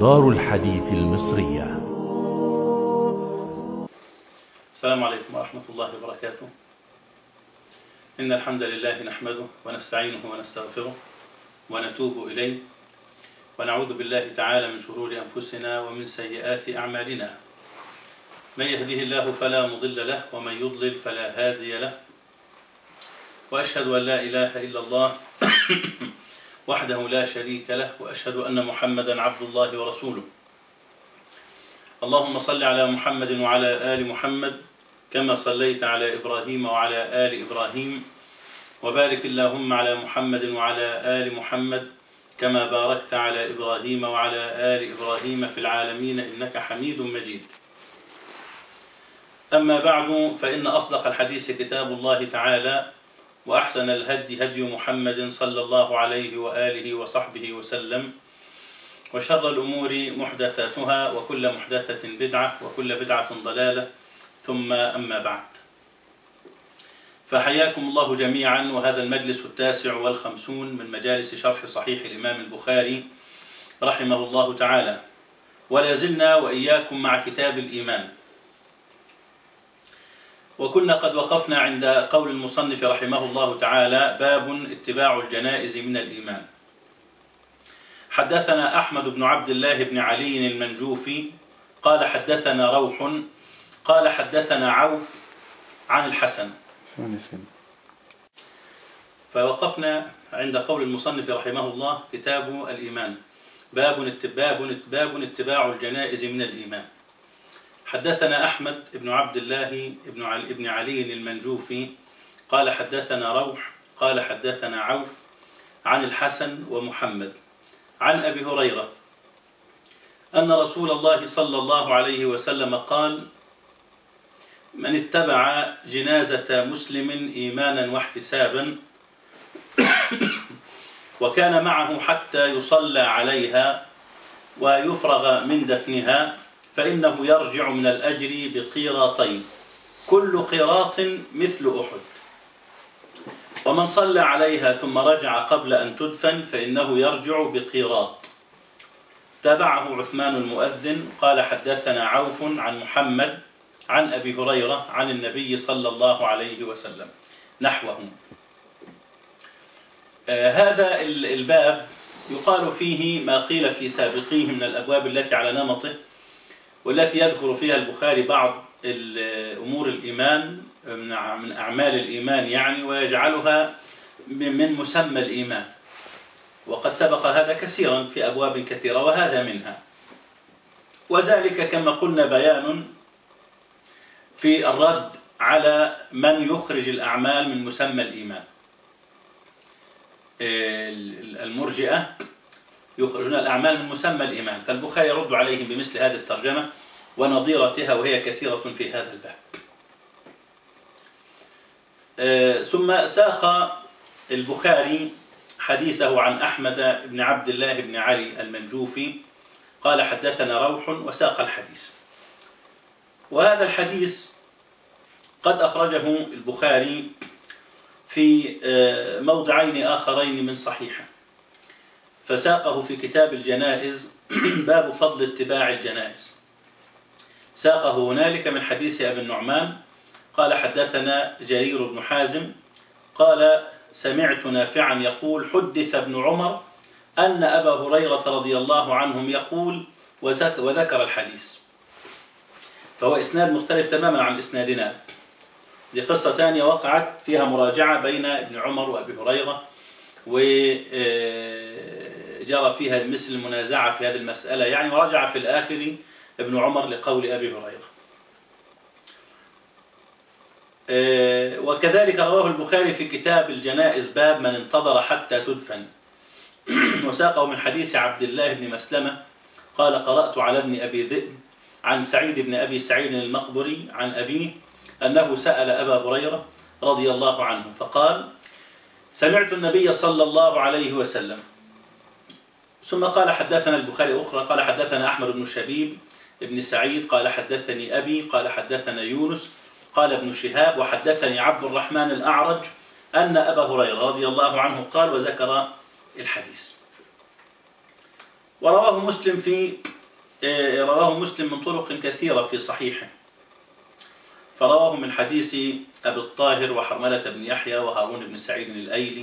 دار الحديث المصرية السلام عليكم ورحمة الله وبركاته إن الحمد لله نحمده ونستعينه ونستغفره ونتوب إليه ونعوذ بالله تعالى من شرور أنفسنا ومن سيئات أعمالنا من يهده الله فلا مضل له ومن يضلل فلا هادي له وأشهد أن لا إله إلا الله وحده لا شريك له وأشهد أن محمدا عبد الله ورسوله اللهم صل على محمد وعلى آل محمد كما صليت على إبراهيم وعلى آل إبراهيم وبارك اللهم على محمد وعلى آل محمد كما باركت على إبراهيم وعلى آل إبراهيم في العالمين إنك حميد مجيد أما بعد فإن أصدق الحديث كتاب الله تعالى وأحسن الهدي هدي محمد صلى الله عليه وآله وصحبه وسلم وشر الأمور محدثاتها وكل محدثة بدعة وكل بدعة ضلالة ثم أما بعد فحياكم الله جميعا وهذا المجلس التاسع والخمسون من مجالس شرح صحيح الإمام البخاري رحمه الله تعالى ولا زلنا وإياكم مع كتاب الإيمان وكنا قد وقفنا عند قول المصنف رحمه الله تعالى باب اتباع الجنائز من الإيمان حدثنا أحمد بن عبد الله بن علي المنجوفي قال حدثنا روح قال حدثنا عوف عن الحسن فوقفنا عند قول المصنف رحمه الله كتاب الإيمان باب باب باب اتباع الجنائز من الإيمان حدثنا أحمد بن عبد الله بن علي, بن علي المنجوفي قال حدثنا روح قال حدثنا عوف عن الحسن ومحمد عن أبي هريرة أن رسول الله صلى الله عليه وسلم قال من اتبع جنازة مسلم إيمانا واحتسابا وكان معه حتى يصلى عليها ويفرغ من دفنها فإنه يرجع من الأجر بقيراطين كل قيراط مثل أحد ومن صلى عليها ثم رجع قبل أن تدفن فإنه يرجع بقيراط تابعه عثمان المؤذن قال حدثنا عوف عن محمد عن أبي هريرة عن النبي صلى الله عليه وسلم نحوه آه هذا الباب يقال فيه ما قيل في سابقيه من الأبواب التي على نمطه والتي يذكر فيها البخاري بعض أمور الإيمان من أعمال الإيمان يعني ويجعلها من مسمى الإيمان وقد سبق هذا كثيرا في أبواب كثيرة وهذا منها وذلك كما قلنا بيان في الرد على من يخرج الأعمال من مسمى الإيمان المرجئة يخرجون الأعمال من مسمى الإيمان فالبخاري يرد عليهم بمثل هذه الترجمة ونظيرتها وهي كثيرة في هذا الباب ثم ساق البخاري حديثه عن أحمد بن عبد الله بن علي المنجوفي قال حدثنا روح وساق الحديث وهذا الحديث قد أخرجه البخاري في موضعين آخرين من صحيحه فساقه في كتاب الجنائز باب فضل اتباع الجنائز ساقه هنالك من حديث أبي النعمان قال حدثنا جرير بن حازم قال سمعت نافعا يقول حدث ابن عمر أن أبا هريرة رضي الله عنهم يقول وذكر الحديث فهو إسناد مختلف تماما عن إسنادنا دي قصة ثانية وقعت فيها مراجعة بين ابن عمر وأبي هريرة وجرى فيها مثل المنازعة في هذه المسألة يعني ورجع في الآخر ابن عمر لقول أبي هريرة وكذلك رواه البخاري في كتاب الجنائز باب من انتظر حتى تدفن وساقه من حديث عبد الله بن مسلمة قال قرأت على ابن أبي ذئب عن سعيد بن أبي سعيد المقبري عن أبيه أنه سأل أبا هريرة رضي الله عنه فقال سمعت النبي صلى الله عليه وسلم ثم قال حدثنا البخاري أخرى قال حدثنا أحمد بن شبيب ابن سعيد قال حدثني أبي قال حدثنا يونس قال ابن شهاب وحدثني عبد الرحمن الأعرج أن أبا هريرة رضي الله عنه قال وذكر الحديث ورواه مسلم في آه، رواه مسلم من طرق كثيرة في صحيحه فرواه من حديث أبي الطاهر وحرملة بن يحيى وهارون بن سعيد الأيلي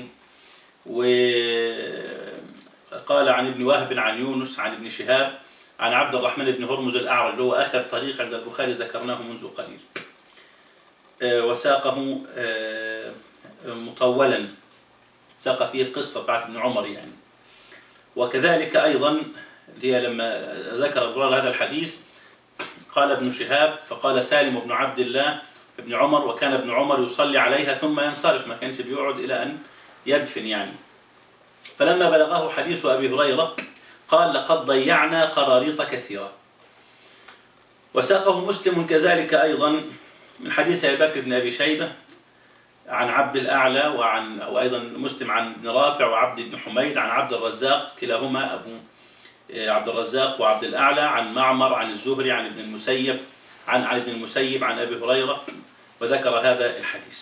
وقال عن ابن وهب عن يونس عن ابن شهاب عن عبد الرحمن بن هرمز الأعرج اللي هو آخر طريق عند البخاري ذكرناه منذ قليل آه، وساقه آه، مطولا ساق فيه القصة بتاعت ابن عمر يعني وكذلك أيضا اللي هي لما ذكر الضرار هذا الحديث قال ابن شهاب فقال سالم بن عبد الله ابن عمر وكان ابن عمر يصلي عليها ثم ينصرف ما كانش بيقعد إلى أن يدفن يعني فلما بلغه حديث أبي هريرة قال لقد ضيعنا قراريط كثيرة وساقه مسلم كذلك أيضا من حديث أبي بكر بن أبي شيبة عن عبد الأعلى وعن وأيضا مسلم عن ابن رافع وعبد بن حميد عن عبد الرزاق كلاهما أبو عبد الرزاق وعبد الأعلى عن معمر عن الزهري عن ابن المسيب عن عن ابن المسيب عن أبي هريرة وذكر هذا الحديث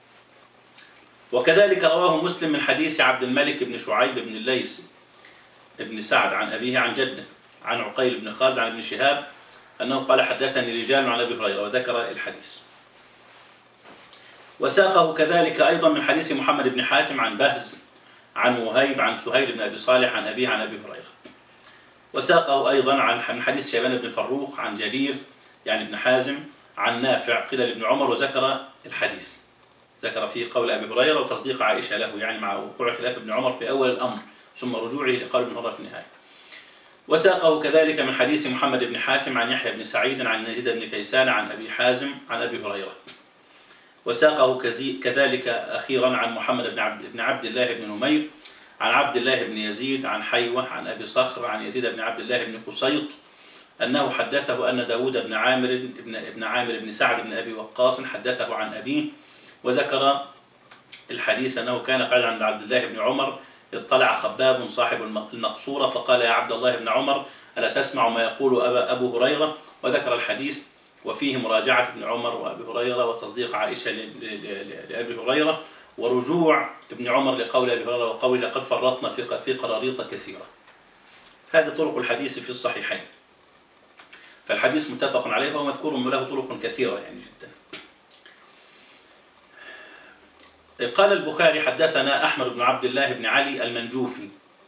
وكذلك رواه مسلم من حديث عبد الملك بن شعيب بن الليث بن سعد عن أبيه عن جده عن عقيل بن خالد عن ابن شهاب أنه قال حدثني رجال عن أبي هريرة وذكر الحديث وساقه كذلك أيضا من حديث محمد بن حاتم عن بهز عن وهيب عن سهيل بن أبي صالح عن أبيه عن أبي هريرة وساقه أيضا عن من حديث شيبان بن فروخ عن جرير يعني ابن حازم عن نافع قيل لابن عمر وذكر الحديث ذكر فيه قول أبي هريرة وتصديق عائشة له يعني مع وقوع خلاف ابن عمر في أول الأمر ثم رجوعه لقول ابن هريرة في النهاية وساقه كذلك من حديث محمد بن حاتم عن يحيى بن سعيد عن يزيد بن كيسان عن أبي حازم عن أبي هريرة وساقه كذلك أخيرا عن محمد بن عبد, بن عبد الله بن نمير عن عبد الله بن يزيد عن حيوة عن أبي صخر عن يزيد بن عبد الله بن قصيط أنه حدثه أن داود بن عامر بن, ابن عامر بن سعد بن أبي وقاص حدثه عن أبيه وذكر الحديث أنه كان قال عند عبد الله بن عمر اطلع خباب صاحب المقصورة فقال يا عبد الله بن عمر ألا تسمع ما يقول أبا أبو هريرة وذكر الحديث وفيه مراجعة ابن عمر وأبي هريرة وتصديق عائشة لأبي هريرة ورجوع ابن عمر لقول أبي هريرة وقول لقد فرطنا في في قراريط كثيرة هذه طرق الحديث في الصحيحين فالحديث متفق عليه ومذكور له طرق كثيرة يعني جدا قال البخاري حدثنا أحمد بن عبد الله بن علي المنجوفي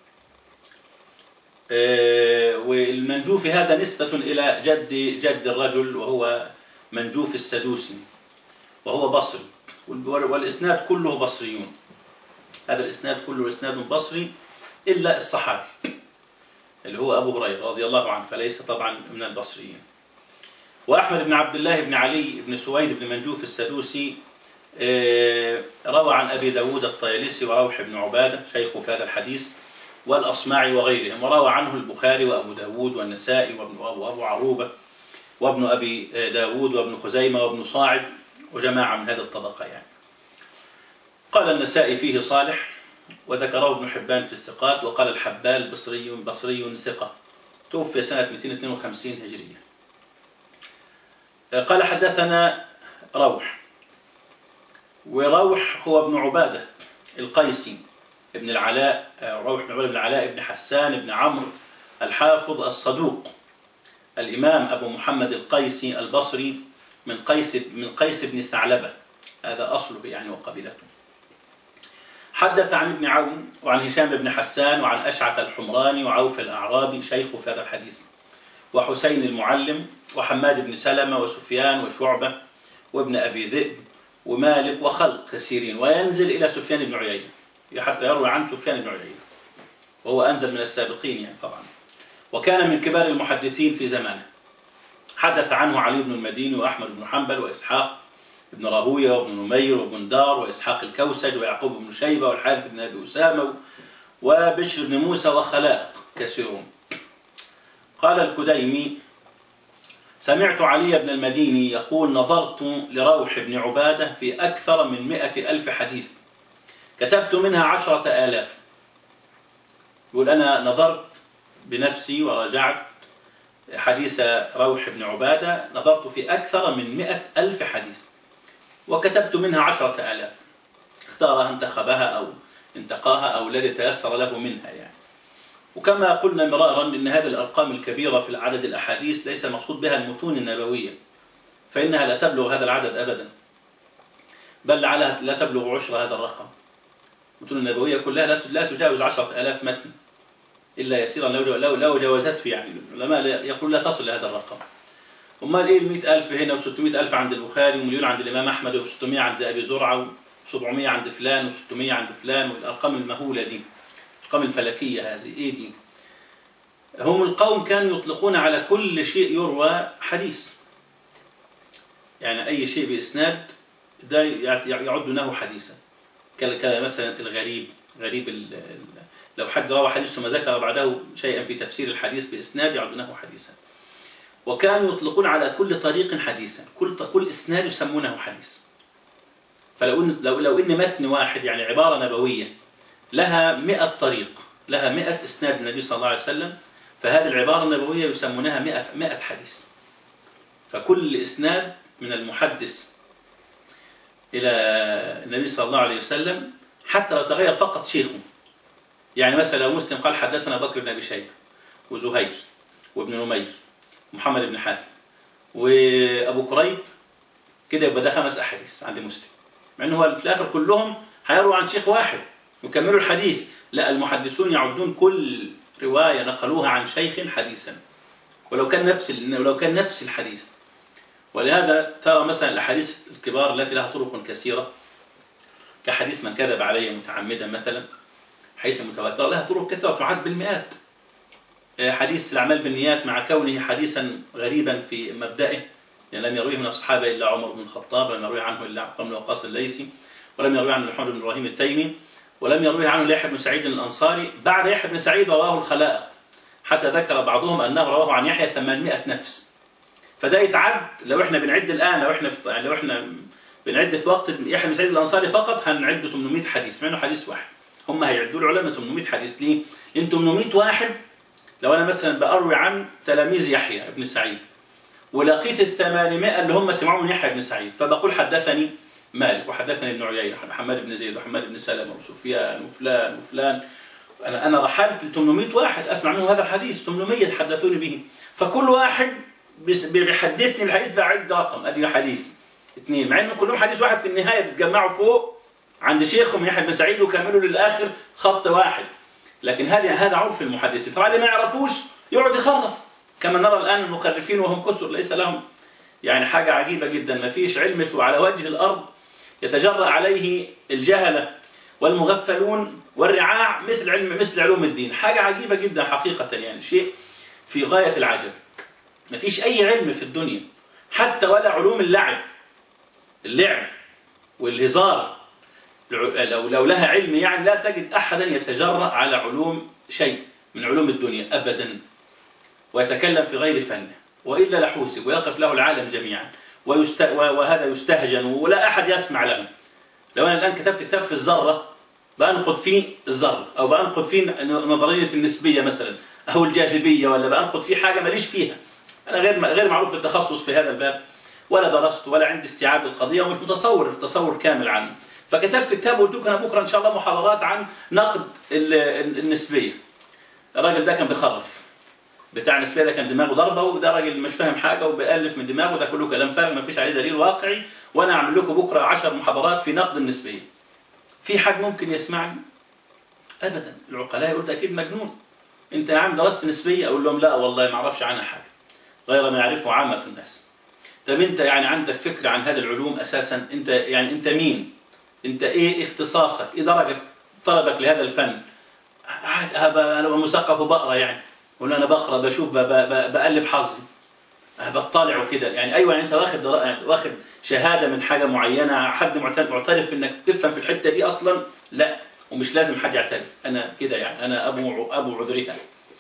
آه، والمنجوفي هذا نسبة إلى جد جد الرجل وهو منجوف السدوسي وهو بصري والإسناد كله بصريون هذا الإسناد كله إسناد بصري إلا الصحابي اللي هو أبو هريرة رضي الله عنه فليس طبعا من البصريين وأحمد بن عبد الله بن علي بن سويد بن منجوف السدوسي آه، روى عن أبي داود الطيالسي وروح بن عبادة شيخ في هذا الحديث والأصمعي وغيرهم وروى عنه البخاري وأبو داود والنسائي وأبو عروبة وابن أبي داود وابن خزيمة وابن صاعد وجماعة من هذه الطبقة يعني قال النسائي فيه صالح وذكره ابن حبان في الثقات وقال الحبال بصري بصري ثقة توفي سنة 252 هجرية قال حدثنا روح وروح هو ابن عبادة القيسي ابن العلاء روح بن عبادة بن العلاء بن حسان بن عمرو الحافظ الصدوق الإمام أبو محمد القيسي البصري من قيس من قيس بن ثعلبة هذا أصله يعني وقبيلته حدث عن ابن عون وعن هشام بن حسان وعن أشعث الحمراني وعوف الأعرابي شيخ في هذا الحديث وحسين المعلم وحماد بن سلمة وسفيان وشعبة وابن أبي ذئب ومالك وخلق كثيرين وينزل إلى سفيان بن عيينة حتى يروي عن سفيان بن عيينة وهو أنزل من السابقين يعني طبعا وكان من كبار المحدثين في زمانه حدث عنه علي بن المديني وأحمد بن حنبل وإسحاق بن راهويه وابن نمير وابن دار وإسحاق الكوسج ويعقوب بن شيبة والحارث بن أبي أسامة وبشر بن موسى وخلائق كثيرون قال الكديمي سمعت علي بن المديني يقول نظرت لروح بن عبادة في أكثر من مئة ألف حديث كتبت منها عشرة آلاف يقول أنا نظرت بنفسي وراجعت حديث روح بن عبادة نظرت في أكثر من مئة ألف حديث وكتبت منها عشرة آلاف اختارها انتخبها أو انتقاها أو الذي تيسر له منها يعني وكما قلنا مرارا ان هذه الارقام الكبيره في عدد الاحاديث ليس المقصود بها المتون النبويه فانها لا تبلغ هذا العدد ابدا بل لعلها لا تبلغ عشر هذا الرقم المتون النبويه كلها لا لا تجاوز عشرة آلاف متن الا يسيرا لو لو لو جاوزته يعني العلماء يقول لا تصل لهذا الرقم امال ايه ال 100000 هنا و600 الف عند البخاري ومليون عند الامام احمد و600 عند ابي زرعه و700 عند فلان و600 عند فلان والارقام المهوله دي الارقام الفلكيه هذه ايه دي هم القوم كانوا يطلقون على كل شيء يروى حديث يعني اي شيء باسناد ده يعدونه حديثا كمثلا الغريب غريب ال ال لو حد روى حديث ثم ذكر بعده شيئا في تفسير الحديث باسناد يعدونه حديثا وكانوا يطلقون على كل طريق حديثا كل كل اسناد يسمونه حديث فلو ان لو لو ان متن واحد يعني عباره نبويه لها 100 طريق لها 100 اسناد النبي صلى الله عليه وسلم فهذه العباره النبويه يسمونها 100 100 حديث فكل اسناد من المحدث الى النبي صلى الله عليه وسلم حتى لو تغير فقط شيخه يعني مثلا لو مسلم قال حدثنا بكر بن ابي شيبه وزهير وابن نمير محمد بن حاتم وابو كريب كده يبقى ده خمس احاديث عند مسلم مع انه هو في الاخر كلهم هيرووا عن شيخ واحد ويكملوا الحديث لا المحدثون يعدون كل روايه نقلوها عن شيخ حديثا ولو كان نفس ولو كان نفس الحديث ولهذا ترى مثلا الاحاديث الكبار التي لها طرق كثيره كحديث من كذب علي متعمدا مثلا حيث المتواتره لها طرق كثيره تعد بالمئات حديث الأعمال بالنيات مع كونه حديثا غريبا في مبدئه يعني لم يرويه من الصحابة إلا عمر بن الخطاب ولم يروي عنه إلا عقبة بن وقاص الليثي ولم يروي عنه محمد بن إبراهيم التيمي ولم يروي عنه يحيى بن سعيد الأنصاري بعد يحيى بن سعيد رواه الخلائق حتى ذكر بعضهم أنه رواه عن يحيى 800 نفس فده يتعد لو احنا بنعد الآن لو احنا في لو احنا بنعد في وقت يحيى بن سعيد الأنصاري فقط هنعد 800 حديث مع انه حديث واحد هم هيعدوا العلماء 800 حديث ليه؟ لأن 800 واحد لو أنا مثلا بأروي عن تلاميذ يحيى بن سعيد ولقيت الثمانمائة اللي هم سمعوا من يحيى بن سعيد فبقول حدثني مالك وحدثني ابن عيينة محمد بن زيد وحماد بن سلمة وسفيان وفلان وفلان أنا أنا رحلت ل 800 واحد أسمع منهم هذا الحديث 800 يتحدثون به فكل واحد بيحدثني الحديث بعد رقم أدي حديث اثنين مع انه كلهم حديث واحد في النهايه بيتجمعوا فوق عند شيخهم يحيى بن سعيد وكملوا للاخر خط واحد لكن هذا هذا عرف المحدثين طبعا اللي ما يعرفوش يقعد يخرف كما نرى الان المخرفين وهم كثر ليس لهم يعني حاجه عجيبه جدا ما فيش علم على وجه الارض يتجرأ عليه الجهله والمغفلون والرعاع مثل علم مثل علوم الدين حاجه عجيبه جدا حقيقه يعني شيء في غايه العجب ما فيش اي علم في الدنيا حتى ولا علوم اللعب اللعب والهزار لو لو لها علم يعني لا تجد احدا يتجرأ على علوم شيء من علوم الدنيا ابدا ويتكلم في غير فنه والا لحوسب ويقف له العالم جميعا ويست... وهذا يستهجن ولا احد يسمع له لو انا الان كتبت كتاب في الذره بانقد فيه الذره او بانقد فيه نظريه النسبيه مثلا او الجاذبيه ولا بانقد فيه حاجه ماليش فيها انا غير غير معروف بالتخصص في هذا الباب ولا درست ولا عندي استيعاب للقضيه ومش متصور في تصور كامل عنه فكتبت كتاب وقلت لكم انا بكره ان شاء الله محاضرات عن نقد النسبيه الراجل ده كان بيخرف بتاع النسبيه ده كان دماغه ضربه وده راجل مش فاهم حاجه وبيالف من دماغه ده كله كلام فارغ ما فيش عليه دليل واقعي وانا اعمل لكم بكره 10 محاضرات في نقد النسبيه في حد ممكن يسمعني ابدا العقلاء يقول اكيد مجنون انت يا عم درست نسبيه اقول لهم لا والله ما اعرفش عنها حاجه غير ما يعرفه عامه الناس طب انت يعني عندك فكره عن هذه العلوم اساسا انت يعني انت مين انت ايه اختصاصك ايه درجه طلبك لهذا الفن انا مثقف وبقرا يعني ولا انا بقرا بشوف بقلب حظي بطلع وكده يعني ايوه يعني انت واخد واخد شهاده من حاجه معينه حد معترف انك تفهم في الحته دي اصلا لا ومش لازم حد يعترف انا كده يعني انا ابو ابو عذرها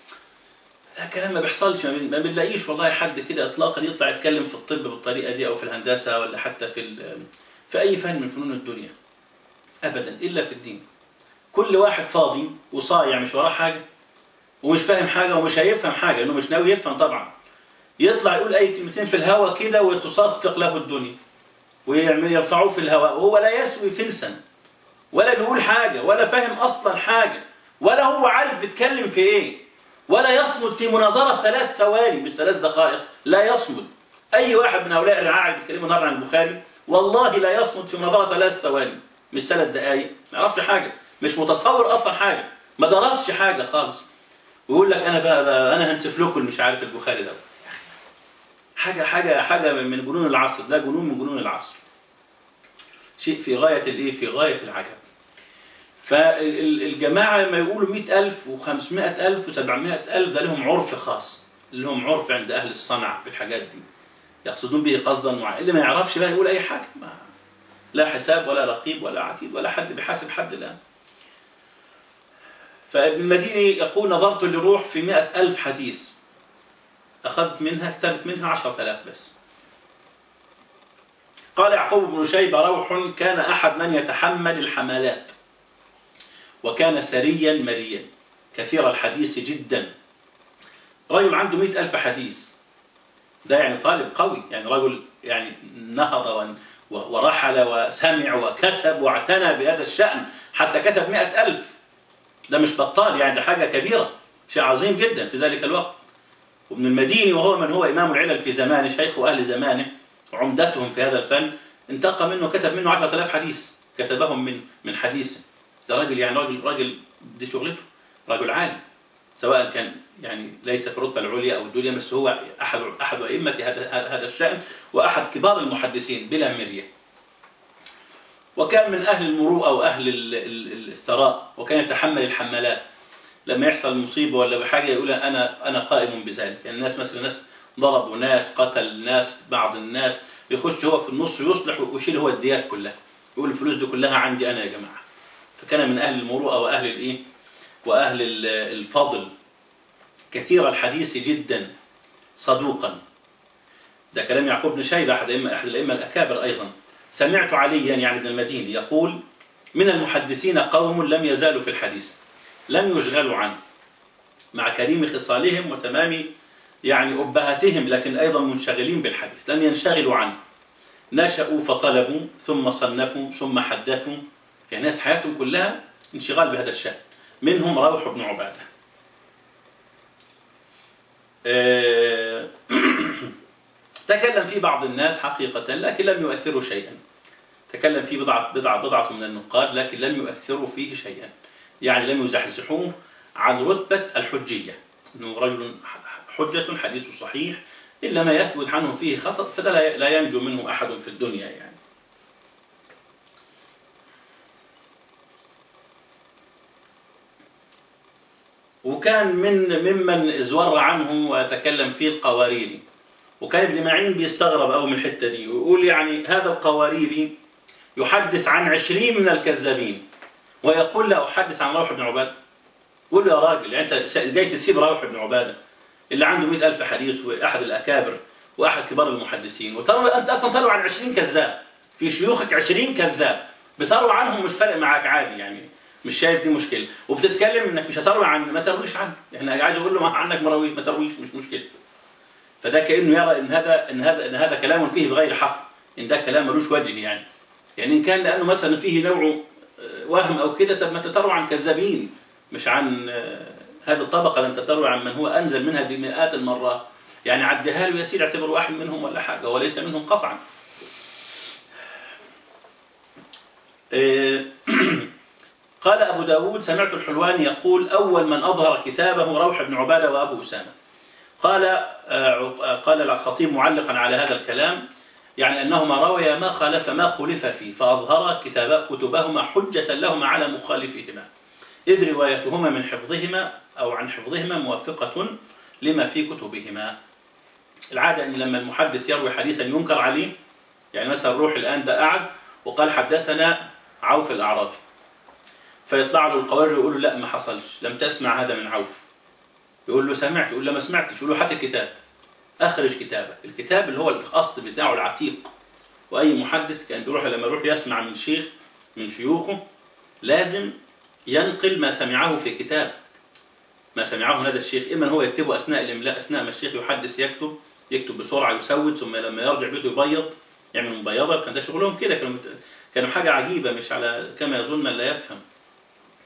لا كلام ما بيحصلش ما بنلاقيش والله حد كده اطلاقا يطلع يتكلم في الطب بالطريقه دي او في الهندسه ولا حتى في في اي فن من فنون الدنيا ابدا الا في الدين كل واحد فاضي وصايع مش وراه حاجه ومش فاهم حاجه ومش هيفهم حاجه لانه مش ناوي يفهم طبعا يطلع يقول اي كلمتين في الهواء كده وتصفق له الدنيا ويعمل يرفعوه في الهواء وهو لا يسوي فلسا ولا بيقول حاجه ولا فاهم اصلا حاجه ولا هو عارف بيتكلم في ايه ولا يصمد في مناظرة ثلاث ثواني مش ثلاث دقائق لا يصمد أي واحد من هؤلاء الرعاع اللي بيتكلموا النهارده عن البخاري والله لا يصمد في مناظرة ثلاث ثواني مش ثلاث دقائق ما يعرفش حاجة مش متصور أصلا حاجة ما درسش حاجة خالص ويقول لك أنا بقى, بقى أنا هنسف لكم مش عارف البخاري ده حاجة حاجة حاجة من جنون العصر ده جنون من جنون العصر شيء في غاية الإيه في غاية العجب فالجماعة لما يقولوا مئة ألف وخمسمائة ألف وسبعمائة ألف ده لهم عرف خاص لهم عرف عند أهل الصنعة في الحاجات دي يقصدون به قصدا معين اللي ما يعرفش بقى يقول أي حاجة ما لا حساب ولا رقيب ولا عتيد ولا حد بيحاسب حد الآن فابن المديني يقول نظرت لروح في مئة ألف حديث أخذت منها كتبت منها عشرة آلاف بس قال يعقوب بن شيبة روح كان أحد من يتحمل الحملات وكان سريا مريا كثير الحديث جدا رجل عنده مئة ألف حديث ده يعني طالب قوي يعني رجل يعني نهض ورحل وسمع وكتب واعتنى بهذا الشأن حتى كتب مئة ألف ده مش بطال يعني ده حاجة كبيرة شيء عظيم جدا في ذلك الوقت وابن المديني وهو من هو إمام العلل في زمانه شيخ أهل زمانه عمدتهم في هذا الفن انتقى منه كتب منه عشرة آلاف حديث كتبهم من من حديثه ده راجل يعني راجل راجل دي شغلته رجل عالم سواء كان يعني ليس في الرتبه العليا او الدنيا بس هو احد احد ائمه هذا هذا الشان واحد كبار المحدثين بلا مريه. وكان من اهل المروءه واهل الثراء وكان يتحمل الحمالات لما يحصل مصيبه ولا بحاجه يقول انا انا قائم بذلك يعني الناس مثلا ناس ضربوا ناس قتل ناس بعض الناس يخش هو في النص ويصلح ويشيل هو الديات كلها يقول الفلوس دي كلها عندي انا يا جماعه فكان من اهل المروءه واهل الايه واهل الفضل كثير الحديث جدا صدوقا ده كلام يعقوب بن شيبه احد احد الائمه الاكابر ايضا سمعت عليا يعني ابن المديني يقول من المحدثين قوم لم يزالوا في الحديث لم يشغلوا عنه مع كريم خصالهم وتمام يعني أبهاتهم لكن أيضا منشغلين بالحديث لم ينشغلوا عنه نشأوا فطلبوا ثم صنفوا ثم حدثوا يعني ناس حياتهم كلها انشغال بهذا الشأن منهم روح بن عبادة تكلم فيه بعض الناس حقيقة لكن لم يؤثروا شيئا تكلم فيه بضعة, بضعة, بضعة من النقاد لكن لم يؤثروا فيه شيئا يعني لم يزحزحوه عن رتبة الحجية أنه رجل حجة حديث صحيح إلا ما يثبت عنه فيه خطأ فده لا ينجو منه أحد في الدنيا يعني وكان من ممن ازور عنه وتكلم فيه القواريري وكان ابن معين بيستغرب أو من الحتة دي ويقول يعني هذا القواريري يحدث عن عشرين من الكذابين ويقول لا أحدث عن روح بن عبادة قول له يا راجل يعني أنت جاي تسيب روح بن عبادة اللي عنده مئة ألف حديث وأحد الأكابر وأحد كبار المحدثين وتروي أنت أصلا تروي عن عشرين كذاب في شيوخك عشرين كذاب بتروي عنهم مش فارق معاك عادي يعني مش شايف دي مشكله وبتتكلم انك مش هتروي عن ما ترويش عنه احنا عايز اقول له عنك مراوي ما ترويش مش مشكله فده كانه يرى ان هذا ان هذا ان هذا كلام فيه بغير حق ان ده كلام ملوش وجه يعني يعني ان كان لانه مثلا فيه نوع وهم او كده طب ما تتروى عن كذابين مش عن هذه الطبقه لم تتروى عن من هو انزل منها بمئات المرات يعني عدها له يسير اعتبره واحد منهم ولا حاجه وليس منهم قطعا قال أبو داود سمعت الحلواني يقول أول من أظهر كتابه روح بن عبادة وأبو أسامة قال قال الخطيب معلقا على هذا الكلام يعني أنهما رويا ما خالف ما خلف فيه فأظهر كتاب كتبهما حجة لهما على مخالفهما إذ روايتهما من حفظهما أو عن حفظهما موافقة لما في كتبهما العادة أن لما المحدث يروي حديثا ينكر عليه يعني مثلا روح الآن ده قعد وقال حدثنا عوف الأعرابي فيطلع له القوارير يقول له لا ما حصلش لم تسمع هذا من عوف يقول له سمعت يقول له ما سمعتش يقول له هات الكتاب اخرج كتابك الكتاب اللي هو الاصل بتاعه العتيق واي محدث كان بيروح لما يروح يسمع من شيخ من شيوخه لازم ينقل ما سمعه في كتاب ما سمعه هذا الشيخ اما هو يكتبه اثناء الاملاء اثناء ما الشيخ يحدث يكتب يكتب بسرعه يسود ثم لما يرجع بيته يبيض يعمل مبيضه كان ده شغلهم كده كانوا كانوا حاجه عجيبه مش على كما يظن من لا يفهم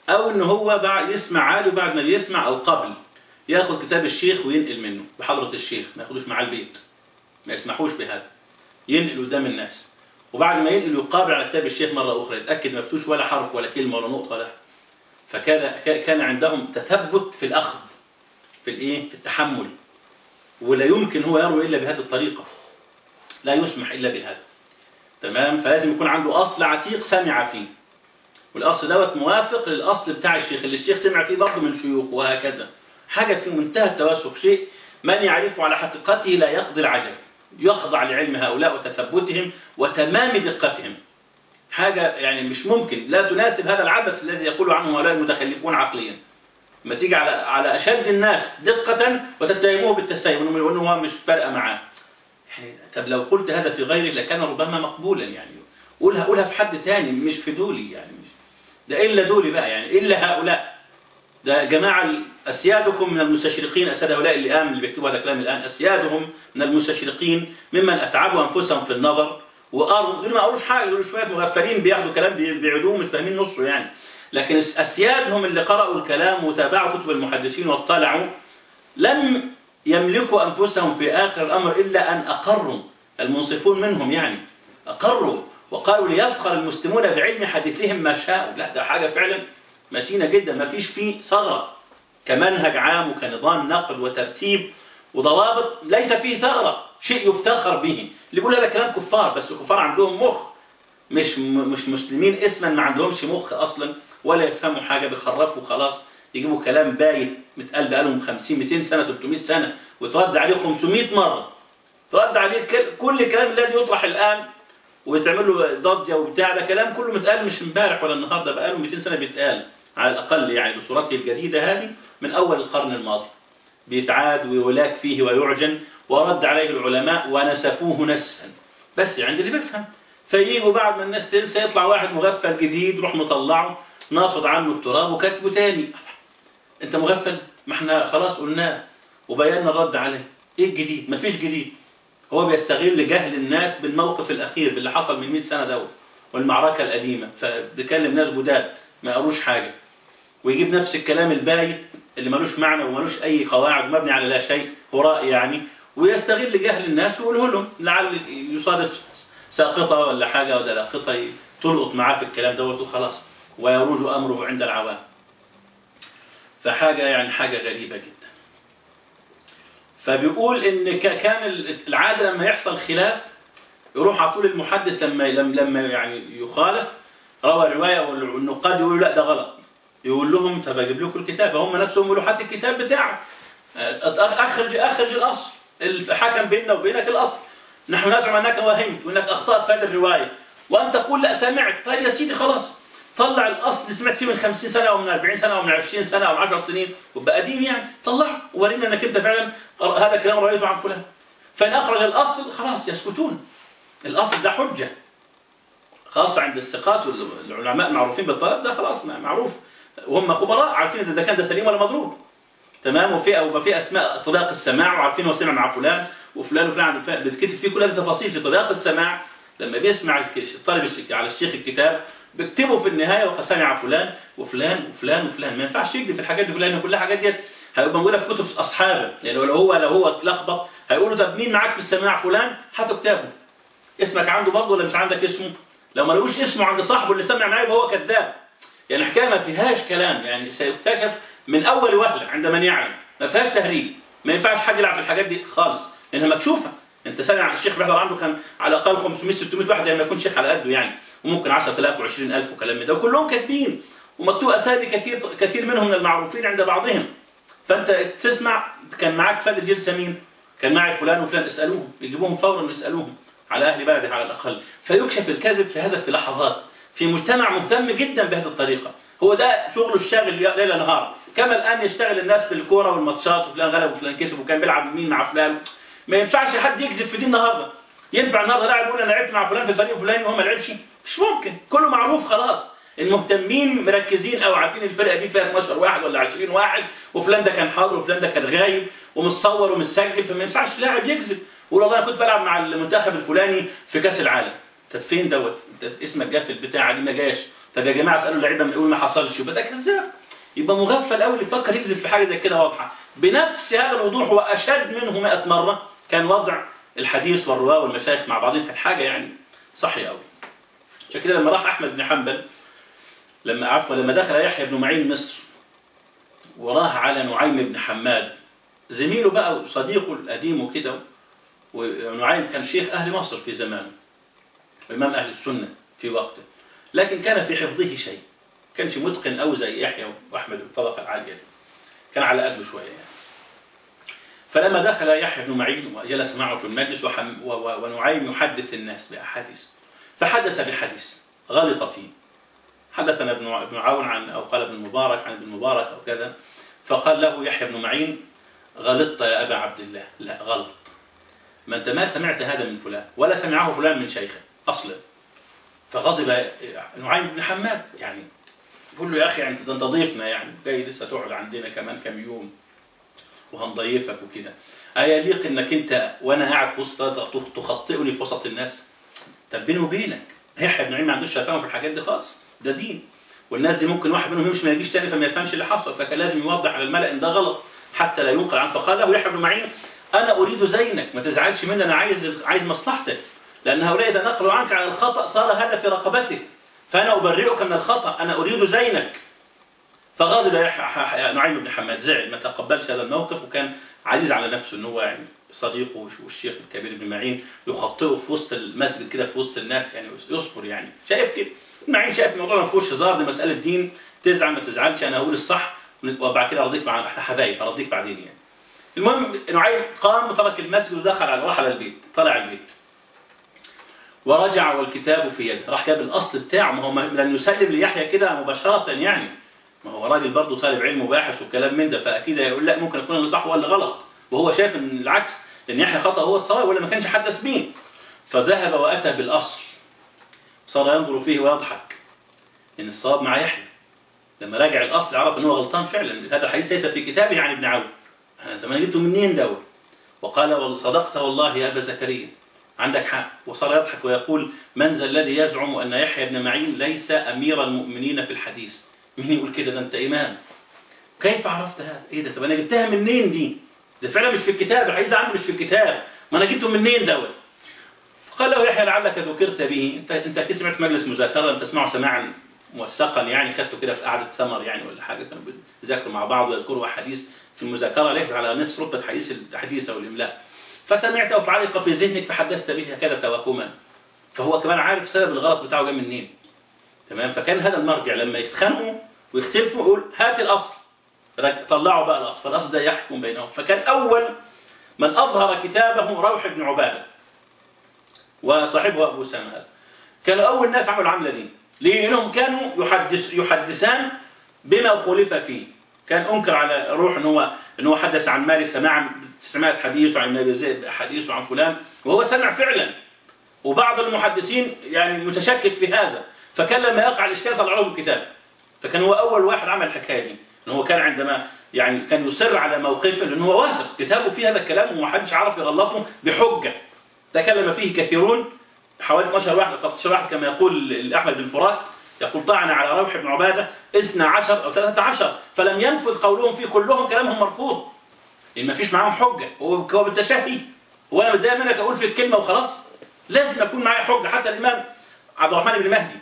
او ان هو بعد يسمع عادي وبعد ما بيسمع او قبل ياخذ كتاب الشيخ وينقل منه بحضره الشيخ ما ياخدوش معاه البيت ما يسمحوش بهذا ينقل قدام الناس وبعد ما ينقل يقابل على كتاب الشيخ مره اخرى يتاكد ما فتوش ولا حرف ولا كلمه ولا نقطه ولا فكان كان عندهم تثبت في الاخذ في الايه في التحمل ولا يمكن هو يروي الا بهذه الطريقه لا يسمح الا بهذا تمام فلازم يكون عنده اصل عتيق سمع فيه والاصل دوت موافق للاصل بتاع الشيخ اللي الشيخ سمع فيه برضه من شيوخه وهكذا حاجه في منتهى التوسخ شيء من يعرفه على حقيقته لا يقضي العجب يخضع لعلم هؤلاء وتثبتهم وتمام دقتهم حاجة يعني مش ممكن لا تناسب هذا العبث الذي يقول عنه هؤلاء المتخلفون عقليا ما تيجي على على أشد الناس دقة وتتهموه بالتسيب وأنه هو مش فارقة معاه يعني طب لو قلت هذا في غيره لكان ربما مقبولا يعني قولها قولها في حد تاني مش في دولي يعني مش ده إلا دولي بقى يعني إلا هؤلاء ده جماعة أسيادكم من المستشرقين أسياد هؤلاء اللي آمن اللي بيكتبوا هذا الكلام الآن أسيادهم من المستشرقين ممن أتعبوا أنفسهم في النظر وقروا دول ما قروش حاجة دول شوية مغفلين بياخدوا كلام بيعيدوه مش فاهمين نصه يعني لكن أسيادهم اللي قرأوا الكلام وتابعوا كتب المحدثين واطلعوا لم يملكوا أنفسهم في آخر الأمر إلا أن أقروا المنصفون منهم يعني أقروا وقالوا ليفخر المسلمون بعلم حديثهم ما شاءوا لا ده حاجة فعلا متينة جدا ما فيش فيه ثغرة كمنهج عام وكنظام نقد وترتيب وضوابط ليس فيه ثغرة شيء يفتخر به اللي بيقول هذا كلام كفار بس الكفار عندهم مخ مش مش مسلمين اسما ما عندهمش مخ اصلا ولا يفهموا حاجه بيخرفوا خلاص يجيبوا كلام بايت متقال بقالهم 50 200 سنه 300 سنه وترد عليه 500 مره ترد عليه كل الكلام الذي يطرح الان ويتعمل له ضجه وبتاع ده كلام كله متقال مش امبارح ولا النهارده بقاله 200 سنه بيتقال على الاقل يعني بصورته الجديده هذه من اول القرن الماضي بيتعاد ويلاك فيه ويعجن ورد عليه العلماء ونسفوه نسفا بس عند اللي بيفهم فييجوا بعد ما الناس تنسى يطلع واحد مغفل جديد يروح مطلعه نافض عنه التراب وكاتبه تاني انت مغفل ما احنا خلاص قلناه وبينا الرد عليه ايه الجديد مفيش جديد هو بيستغل جهل الناس بالموقف الاخير باللي حصل من 100 سنه دوت والمعركه القديمه فبيكلم ناس جداد ما قروش حاجه ويجيب نفس الكلام البايت اللي ملوش معنى وملوش اي قواعد مبني على لا شيء هراء يعني ويستغل جهل الناس ويقوله لهم لعل يصادف ساقطه ولا حاجه ولا لاقطه تلقط معاه في الكلام دوت وخلاص ويروج امره عند العوام فحاجه يعني حاجه غريبه جدا فبيقول ان كان العاده لما يحصل خلاف يروح على طول المحدث لما لما يعني يخالف روى روايه والنقاد يقولوا لا ده غلط يقول لهم طب اجيب لكم الكتاب هم نفسهم يقولوا هات الكتاب بتاعك اخرج اخرج الاصل الحكم بيننا وبينك الاصل نحن نزعم انك وهمت وانك اخطات في هذه الروايه وانت تقول لا سمعت طيب يا سيدي خلاص طلع الاصل اللي سمعت فيه من 50 سنه او من 40 سنه او من 20 سنه او من 10 سنين وبقى قديم يعني طلعه وورينا انك انت فعلا هذا كلام رايته عن فلان فان اخرج الاصل خلاص يسكتون الاصل ده حجه خاصه عند الثقات والعلماء معروفين بالطلب ده خلاص معروف وهم خبراء عارفين اذا كان ده سليم ولا مضروب تمام وفي او في اسماء طلاق السماع وعارفين هو سمع مع فلان وفلان وفلان عند فلان بتكتب فيه كل هذه التفاصيل في طلاق السماع لما بيسمع الطالب على الشيخ الكتاب بيكتبه في النهايه وقد سمع فلان وفلان وفلان وفلان ما ينفعش يكذب في الحاجات دي كلها لان كلها حاجات ديت هيبقى موجوده في كتب اصحابه يعني لو هو لو هو لخبط هيقولوا طب مين معاك في السماع فلان هاتوا كتابه اسمك عنده برضه ولا مش عندك اسمه لو ما لقوش اسمه عند صاحبه اللي سمع معاه يبقى هو كذاب يعني الحكايه ما فيهاش كلام يعني سيكتشف من اول وهله عند من يعلم ما فيهاش تهريج ما ينفعش حد يلعب في الحاجات دي خالص لانها مكشوفه انت سامع الشيخ بيحضر عنده خم... على الاقل 500 600 واحد لما يكون شيخ على قده يعني وممكن 10000 و20000 وكلام من ده وكلهم كاتبين ومكتوب اسامي كثير كثير منهم من المعروفين عند بعضهم فانت تسمع كان معاك فادر جلسه مين؟ كان معي فلان وفلان اسالوهم يجيبوهم فورا ويسالوهم على اهل بلده على الاقل فيكشف الكذب في هذا في لحظات في مجتمع مهتم جدا بهذه الطريقه هو ده شغله الشاغل ليل نهار كما الان يشتغل الناس بالكوره والماتشات وفلان غلب وفلان كسب وكان بيلعب مين مع فلان ما ينفعش حد يكذب في دي النهارده ينفع النهارده لاعب يقول انا لعبت مع فلان في الفريق الفلاني وهو ما لعبش مش ممكن كله معروف خلاص المهتمين مركزين او عارفين الفرقه دي فيها 12 واحد ولا 20 واحد وفلان ده كان حاضر وفلان ده كان غايب ومتصور ومسجل فما ينفعش لاعب يكذب يقول والله انا كنت بلعب مع المنتخب الفلاني في كاس العالم طب فين دوت اسمك جه في البتاعه دي ما جاش طب يا جماعه اسالوا اللعيبه يقول ما حصلش يبقى ده كذاب يبقى مغفل قوي اللي يفكر يكذب في حاجه زي كده واضحه بنفس هذا الوضوح واشد منه 100 مره كان وضع الحديث والرواه والمشايخ مع بعضهم كانت حاجه يعني صحي قوي عشان كده لما راح احمد بن حنبل لما عفوا لما دخل يحيى بن معين مصر وراه على نعيم بن حماد زميله بقى وصديقه القديم وكده ونعيم كان شيخ اهل مصر في زمانه وامام اهل السنه في وقته لكن كان في حفظه شيء كانش متقن قوي زي يحيى واحمد الطبقه العاليه دي كان على قده شويه يعني فلما دخل يحيى بن معين وجلس معه في المجلس وحم و- و- ونعيم يحدث الناس باحاديث فحدث بحديث غلط فيه حدثنا ابن ابن عون عن او قال ابن المبارك عن ابن المبارك او كذا فقال له يحيى بن معين غلطت يا ابا عبد الله لا غلط ما انت ما سمعت هذا من فلان ولا سمعه فلان من شيخه اصلا فغضب نعيم بن حماد يعني بقول له يا اخي انت ده انت ضيفنا يعني جاي لسه تقعد عندنا كمان كم يوم وهنضيفك وكده أيليق انك انت وانا قاعد في وسط تخطئني في وسط الناس طب بيني وبينك يحيى بن معين ما عندوش شفاهم في الحاجات دي خالص ده دين والناس دي ممكن واحد منهم يمشي ما يجيش تاني فما يفهمش اللي حصل فكان لازم يوضح على الملأ ان ده غلط حتى لا ينقل عنه فقال له يحيى بن معين انا اريد زينك ما تزعلش مني انا عايز عايز مصلحتك لان هؤلاء اذا نقلوا عنك على الخطا صار هذا في رقبتك فانا ابرئك من الخطا انا اريد زينك فغضب يحيى نعيم بن حماد زعل ما تقبلش هذا الموقف وكان عزيز على نفسه ان هو يعني صديقه والشيخ الكبير بن معين يخطئه في وسط المسجد كده في وسط الناس يعني يصبر يعني شايف كده معين شايف الموضوع ما فيهوش هزار دي مساله دين تزعل ما تزعلش انا هقول الصح وبعد كده ارضيك مع احنا حبايب ارضيك بعدين يعني المهم نعيم قام وترك المسجد ودخل على راح على البيت طلع البيت ورجع والكتاب في يده راح جاب الاصل بتاعه ما هو لن يسلم ليحيى كده مباشره يعني ما هو راجل برضه طالب علم وباحث وكلام من ده فاكيد هيقول لا ممكن يكون اللي صح ولا غلط وهو شايف ان العكس ان يحيى خطا هو الصواب ولا ما كانش حدث به فذهب واتى بالاصل صار ينظر فيه ويضحك ان الصواب مع يحيى لما راجع الاصل عرف ان هو غلطان فعلا هذا الحديث ليس في كتابه عن ابن عون انا زمان جبته منين دوت وقال صدقت والله يا ابا زكريا عندك حق وصار يضحك ويقول من ذا الذي يزعم ان يحيى بن معين ليس امير المؤمنين في الحديث مين يقول كده ده انت امام كيف عرفت هذا ايه ده طب انا جبتها منين دي ده فعلا مش في الكتاب الحديث عندي مش في الكتاب ما انا جبته منين دوت فقال له يحيى لعلك ذكرت به انت انت كده سمعت مجلس مذاكره لم تسمعه سماعا موثقا يعني خدته كده في قعده ثمر يعني ولا حاجه كانوا بيذاكروا مع بعض ويذكروا احاديث في المذاكره ليس على نفس رتبه حديث الحديث او الاملاء فسمعته فعلق في ذهنك فحدثت به هكذا توهما فهو كمان عارف سبب الغلط بتاعه جاي منين تمام فكان هذا المرجع لما يتخانقوا ويختلفوا يقول هات الاصل طلعوا بقى الاصل فالاصل ده يحكم بينهم فكان اول من اظهر كتابه روح بن عباده وصاحبه ابو اسامه هذا كانوا اول ناس عملوا العمله دي ليه؟ لانهم كانوا يحدث يحدثان بما خولف فيه كان انكر على روح ان هو ان هو حدث عن مالك سماعا سمعت حديث وعن ابي زيد حديث وعن فلان وهو سمع فعلا وبعض المحدثين يعني متشكك في هذا فكان لما يقع الاشكال طلع لهم الكتاب فكان هو اول واحد عمل الحكايه دي ان هو كان عندما يعني كان يصر على موقفه لان هو واثق كتابه فيه هذا الكلام وما حدش عرف يغلطه بحجه تكلم فيه كثيرون حوالي 12 واحد 13 واحد كما يقول احمد بن فرات يقول طعن على روح بن عباده 12 او 13 فلم ينفذ قولهم فيه كلهم كلامهم مرفوض لان ما فيش معاهم حجه هو هو بالتشهي هو انا متضايق منك اقول في الكلمه وخلاص لازم يكون معايا حجه حتى الامام عبد الرحمن بن مهدي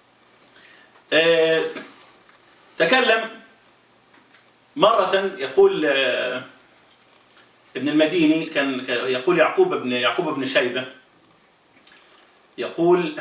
آه تكلم مرة يقول آه ابن المديني كان يقول يعقوب بن يعقوب بن شيبة يقول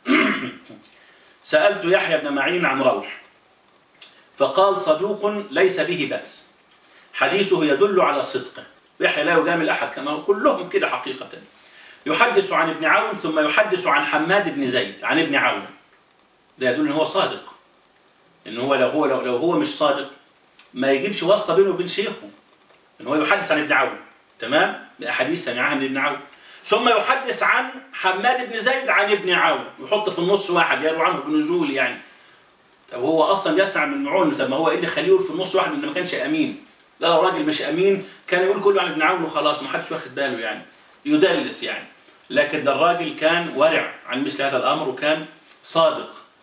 سألت يحيى بن معين عن روح فقال صدوق ليس به بأس حديثه يدل على صدقه يحيى لا يجامل أحد كما كلهم كده حقيقة يحدث عن ابن عون ثم يحدث عن حماد بن زيد عن ابن عون ده يدل ان هو صادق ان هو لو هو لو, لو هو مش صادق ما يجيبش واسطه بينه وبين شيخه ان هو يحدث عن ابن عون تمام باحاديث سمعها من ابن عون ثم يحدث عن حماد بن زيد عن ابن عون يحط في النص واحد يروي عنه بنزول يعني طب هو اصلا يسمع من عون طب ما هو ايه اللي خليه يقول في النص واحد انه ما كانش امين لا لو راجل مش امين كان يقول كله عن ابن عون وخلاص ما حدش واخد باله يعني يدلس يعني لكن ده الراجل كان ورع عن مثل هذا الامر وكان صادق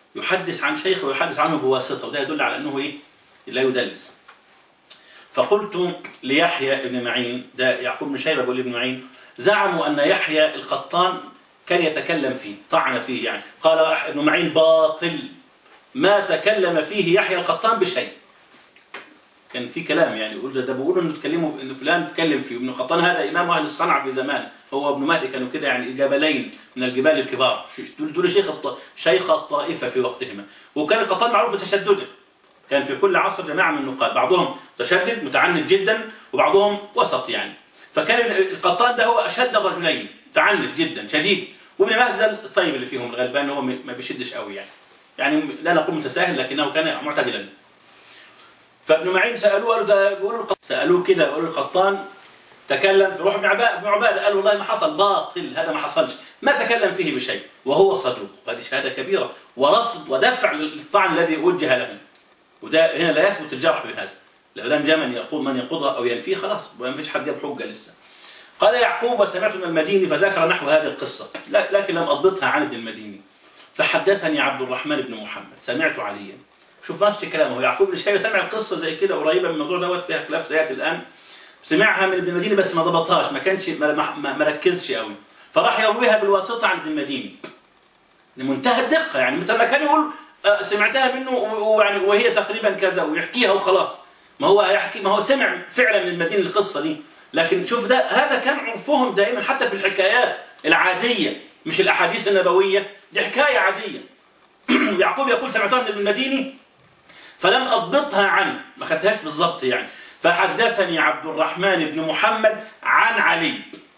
يحدث عن شيخ ويحدث عنه بواسطة وده يدل على أنه إيه لا يدلس فقلت ليحيى ابن معين ده يعقوب بن شيبة بيقول ابن معين زعموا أن يحيى القطان كان يتكلم فيه طعن فيه يعني قال ابن معين باطل ما تكلم فيه يحيى القطان بشيء كان في كلام يعني يقول ده, ده بيقولوا انه تكلموا ان فلان تكلم فيه ابن قطان هذا امام اهل الصنعه في زمان هو ابن مهدي كانوا كده يعني جبلين من الجبال الكبار دول دول شيخ الط... شيخ الطائفه في وقتهما وكان القطان معروف بتشدده كان في كل عصر جماعه من النقاد بعضهم متشدد متعنت جدا وبعضهم وسط يعني فكان القطان ده هو اشد الرجلين متعنت جدا شديد وابن مهدي ده الطيب اللي فيهم الغلبان هو ما بيشدش قوي يعني يعني لا نقول متساهل لكنه كان معتدلا فابن معين سالوه قالوا ده بيقولوا القط... سالوه كده قالوا القطان تكلم في روح ابن عباده ابن عباده قال والله ما حصل باطل هذا ما حصلش ما تكلم فيه بشيء وهو صدوق وهذه شهاده كبيره ورفض ودفع للطعن الذي وجه له وده هنا لا يثبت الجرح بهذا لو لم جاء من يقول من ينقضها او ينفيه خلاص ما فيش حد جاب حجه لسه قال يعقوب وسمعت من المديني فذكر نحو هذه القصه لكن لم اضبطها عن ابن المديني فحدثني عبد الرحمن بن محمد سمعت عليا شوف نفس الكلام هو يعقوب بن شيبه سمع القصه زي كده قريبه من الموضوع دوت فيها خلاف سياتي الان سمعها من ابن المديني بس ما ضبطهاش ما كانش ما, ما, ما ركزش قوي فراح يرويها بالواسطه عن ابن المديني لمنتهى الدقه يعني مثل ما كان يقول سمعتها منه ويعني وهي تقريبا كذا ويحكيها وخلاص ما هو يحكي ما هو سمع فعلا من المديني القصه دي لكن شوف ده هذا كان عرفهم دائما حتى في الحكايات العاديه مش الاحاديث النبويه دي حكايه عاديه يعقوب يقول سمعتها من ابن المديني فلم اضبطها عنه ما خدتهاش بالضبط يعني فحدثني عبد الرحمن بن محمد عن علي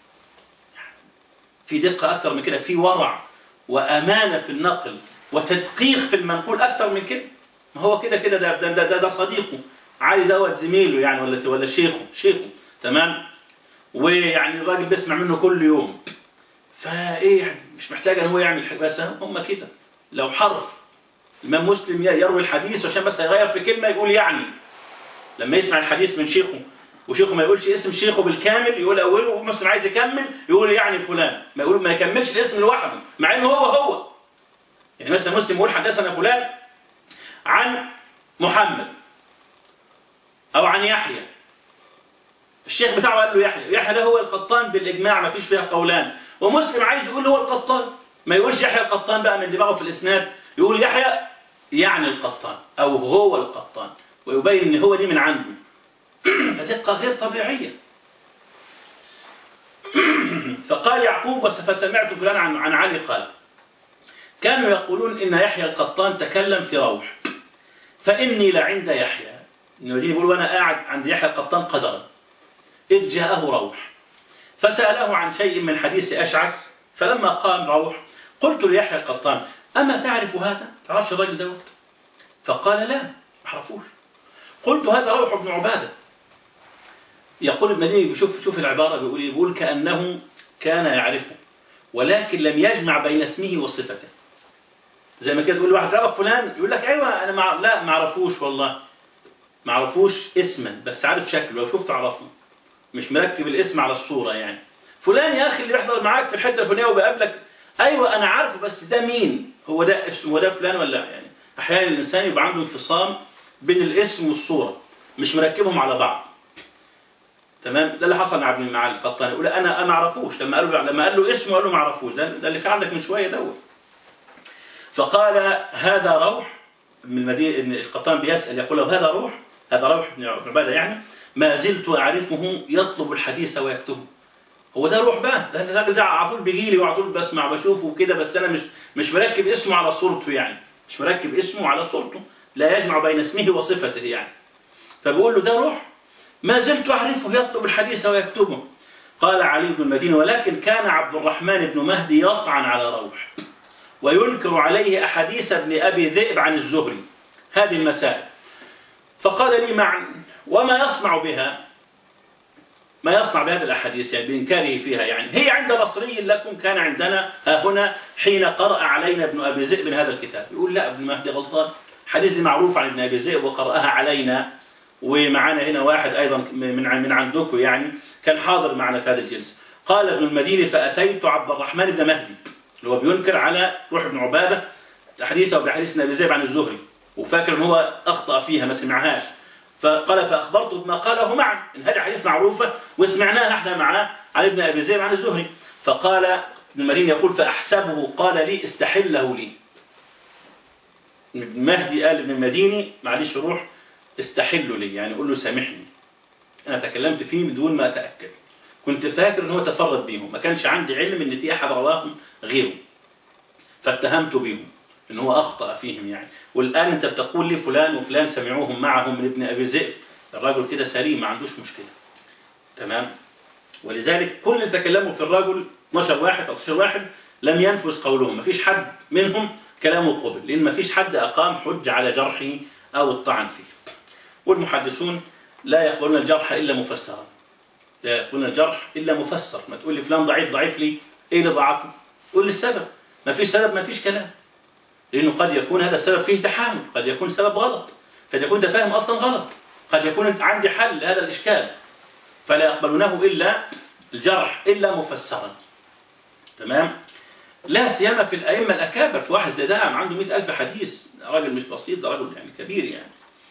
في دقه اكثر من كده في ورع وامانه في النقل وتدقيق في المنقول اكثر من كده ما هو كده كده ده ده, ده, ده صديقه علي دوت زميله يعني ولا ولا شيخه شيخه تمام ويعني الراجل بيسمع منه كل يوم فايه يعني مش محتاج ان هو يعمل حاجه بس هم كده لو حرف الامام مسلم يروي الحديث عشان بس هيغير في كلمه يقول يعني لما يسمع الحديث من شيخه وشيخه ما يقولش اسم شيخه بالكامل يقول اوله ومسلم عايز يكمل يقول يعني فلان ما يقول ما يكملش الاسم لوحده مع انه هو هو يعني مثلا مسلم يقول حدثنا فلان عن محمد او عن يحيى الشيخ بتاعه قال له يحيى يحيى ده هو القطان بالاجماع ما فيش فيها قولان ومسلم عايز يقول هو القطان ما يقولش يحيى القطان بقى من دماغه في الاسناد يقول يحيى يعني القطان او هو القطان ويبين ان هو دي من عنده فدقه غير طبيعيه فقال يعقوب فسمعت فلان عن عن علي قال كانوا يقولون ان يحيى القطان تكلم في روح فاني لعند يحيى المديني بيقول وانا قاعد عند يحيى القطان قدرا اذ جاءه روح فساله عن شيء من حديث اشعث فلما قام روح قلت ليحيى القطان اما تعرف هذا؟ تعرفش الراجل دوت؟ فقال لا ما اعرفوش قلت هذا روح بن عباده يقول المديني شوف شوف العباره بيقول يقول كانه كان يعرفه ولكن لم يجمع بين اسمه وصفته زي ما كده تقول لواحد تعرف فلان يقول لك ايوه انا مع... لا ما اعرفوش والله ما اعرفوش اسما بس عارف شكله لو شفته اعرفه مش مركب الاسم على الصوره يعني فلان يا اخي اللي بيحضر معاك في الحته الفلانيه وبقابلك ايوه انا عارفه بس ده مين هو ده اسمه ده فلان ولا يعني احيانا الانسان يبقى عنده انفصام بين الاسم والصوره مش مركبهم على بعض تمام ده اللي حصل مع ابن مع القطان يقول انا ما اعرفوش لما قال له لما قال له اسمه قال له ما اعرفوش ده, ده اللي كان عندك من شويه دوت فقال هذا روح من المدينه القطان بيسال يقول له هذا روح هذا روح بن عباده يعني ما زلت اعرفه يطلب الحديث ويكتبه هو ده روح بقى ده الراجل ده على طول بيجي لي وعلى طول بسمع بشوفه وكده بس انا مش مش مركب اسمه على صورته يعني مش مركب اسمه على صورته لا يجمع بين اسمه وصفته يعني فبقول له ده روح ما زلت اعرفه يطلب الحديث ويكتبه قال علي بن المدينه ولكن كان عبد الرحمن بن مهدي يطعن على روح وينكر عليه احاديث ابن ابي ذئب عن الزهري هذه المسائل فقال لي معا وما يصنع بها ما يصنع بهذه الاحاديث يعني بانكاره فيها يعني هي عند بصري لكم كان عندنا ها هنا حين قرأ علينا ابن ابي ذئب هذا الكتاب يقول لا ابن مهدي غلطان حديث معروف عن ابن ابي ذئب وقرأها علينا ومعنا هنا واحد ايضا من من عندكم يعني كان حاضر معنا في هذه الجلسه قال ابن المديني فاتيت عبد الرحمن بن مهدي اللي هو بينكر على روح بن عباده حديثه بحديث ابي زيد عن الزهري وفاكر ان هو اخطا فيها ما سمعهاش فقال فاخبرته بما قاله معا ان هذه حديث معروفه وسمعناها احنا معاه عن ابن ابي زيد عن الزهري فقال ابن المديني يقول فاحسبه قال لي استحله لي ابن مهدي قال ابن المديني معلش روح استحله لي يعني قول له سامحني انا تكلمت فيه بدون ما اتاكد كنت فاكر ان هو تفرد بيهم ما كانش عندي علم ان في احد رواهم غيره فاتهمت بهم ان هو اخطا فيهم يعني والان انت بتقول لي فلان وفلان سمعوهم معهم من ابن ابي ذئب الرجل كده سليم ما عندوش مشكله تمام ولذلك كل اللي تكلموا في الرجل 12 واحد 13 واحد لم ينفذ قولهم ما فيش حد منهم كلامه قبل لان ما فيش حد اقام حجه على جرحه او الطعن فيه والمحدثون لا يقبلون الجرح الا مفسرا لا يقبلون الجرح الا مفسر ما تقول لي فلان ضعيف ضعيف لي ايه اللي ضعفه قول لي السبب ما فيش سبب ما فيش كلام لانه قد يكون هذا السبب فيه تحامل قد يكون سبب غلط قد يكون انت فاهم اصلا غلط قد يكون عندي حل لهذا الاشكال فلا يقبلونه الا الجرح الا مفسرا تمام لا سيما في الائمه الاكابر في واحد زي ده عنده 100000 حديث راجل مش بسيط ده راجل يعني كبير يعني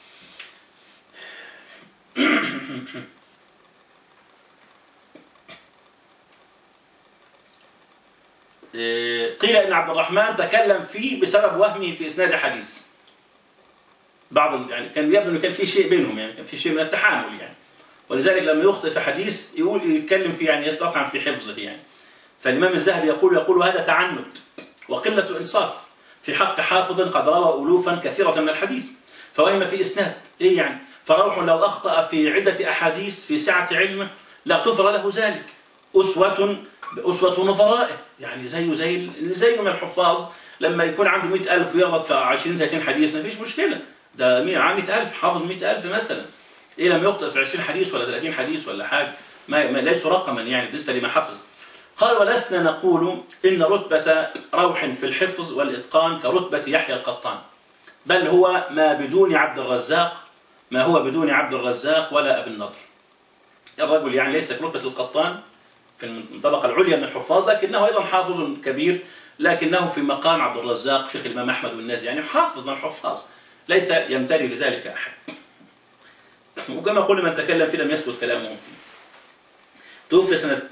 قيل ان عبد الرحمن تكلم فيه بسبب وهمه في اسناد حديث بعض يعني كان يبدو انه كان في شيء بينهم يعني كان في شيء من التحامل يعني ولذلك لما يخطئ في حديث يقول يتكلم فيه يعني يطعن في حفظه يعني فالامام الذهبي يقول يقول هذا تعنت وقله انصاف في حق حافظ قد روى الوفا كثيره من الحديث فوهم في اسناد ايه يعني فروح لو اخطا في عده احاديث في سعه علمه لاغتفر له ذلك اسوه بأسوة نظرائه يعني زيه زي زيه من الحفاظ لما يكون عنده 100000 ويغلط في 20 30 حديث ما فيش مشكلة ده 100000 حافظ 100000 مثلا إيه لما يخطئ في 20 حديث ولا 30 حديث ولا حاجة ما, ما ليسوا رقما يعني بالنسبة لما حفظ قال ولسنا نقول إن رتبة روح في الحفظ والإتقان كرتبة يحيى القطان بل هو ما بدون عبد الرزاق ما هو بدون عبد الرزاق ولا أبي النضر الرجل يعني ليس في رتبة القطان في الطبقة العليا من الحفاظ لكنه أيضا حافظ كبير لكنه في مقام عبد الرزاق شيخ الإمام أحمد والناس يعني حافظ من الحفاظ ليس يمتري في ذلك أحد وكما قلنا من تكلم فيه لم يثبت كلامه فيه توفي سنة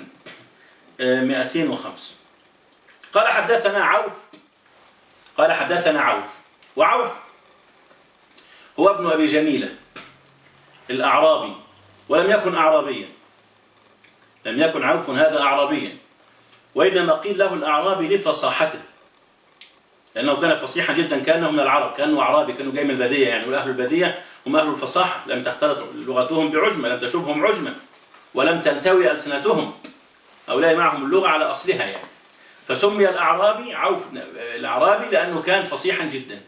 205 قال حدثنا عوف قال حدثنا عوف وعوف هو ابن أبي جميلة الأعرابي ولم يكن أعرابيا لم يكن عوف هذا أعرابيا وإنما قيل له الأعرابي لفصاحته لأنه كان فصيحا جدا كأنه من العرب كأنه أعرابي كأنه جاي من البادية يعني والأهل البادية هم أهل الفصاحة لم تختلط لغتهم بعجمة لم تشبهم عجمة ولم تلتوي ألسنتهم هؤلاء معهم اللغة على أصلها يعني فسمي الأعرابي عوف الأعرابي لأنه كان فصيحا جدا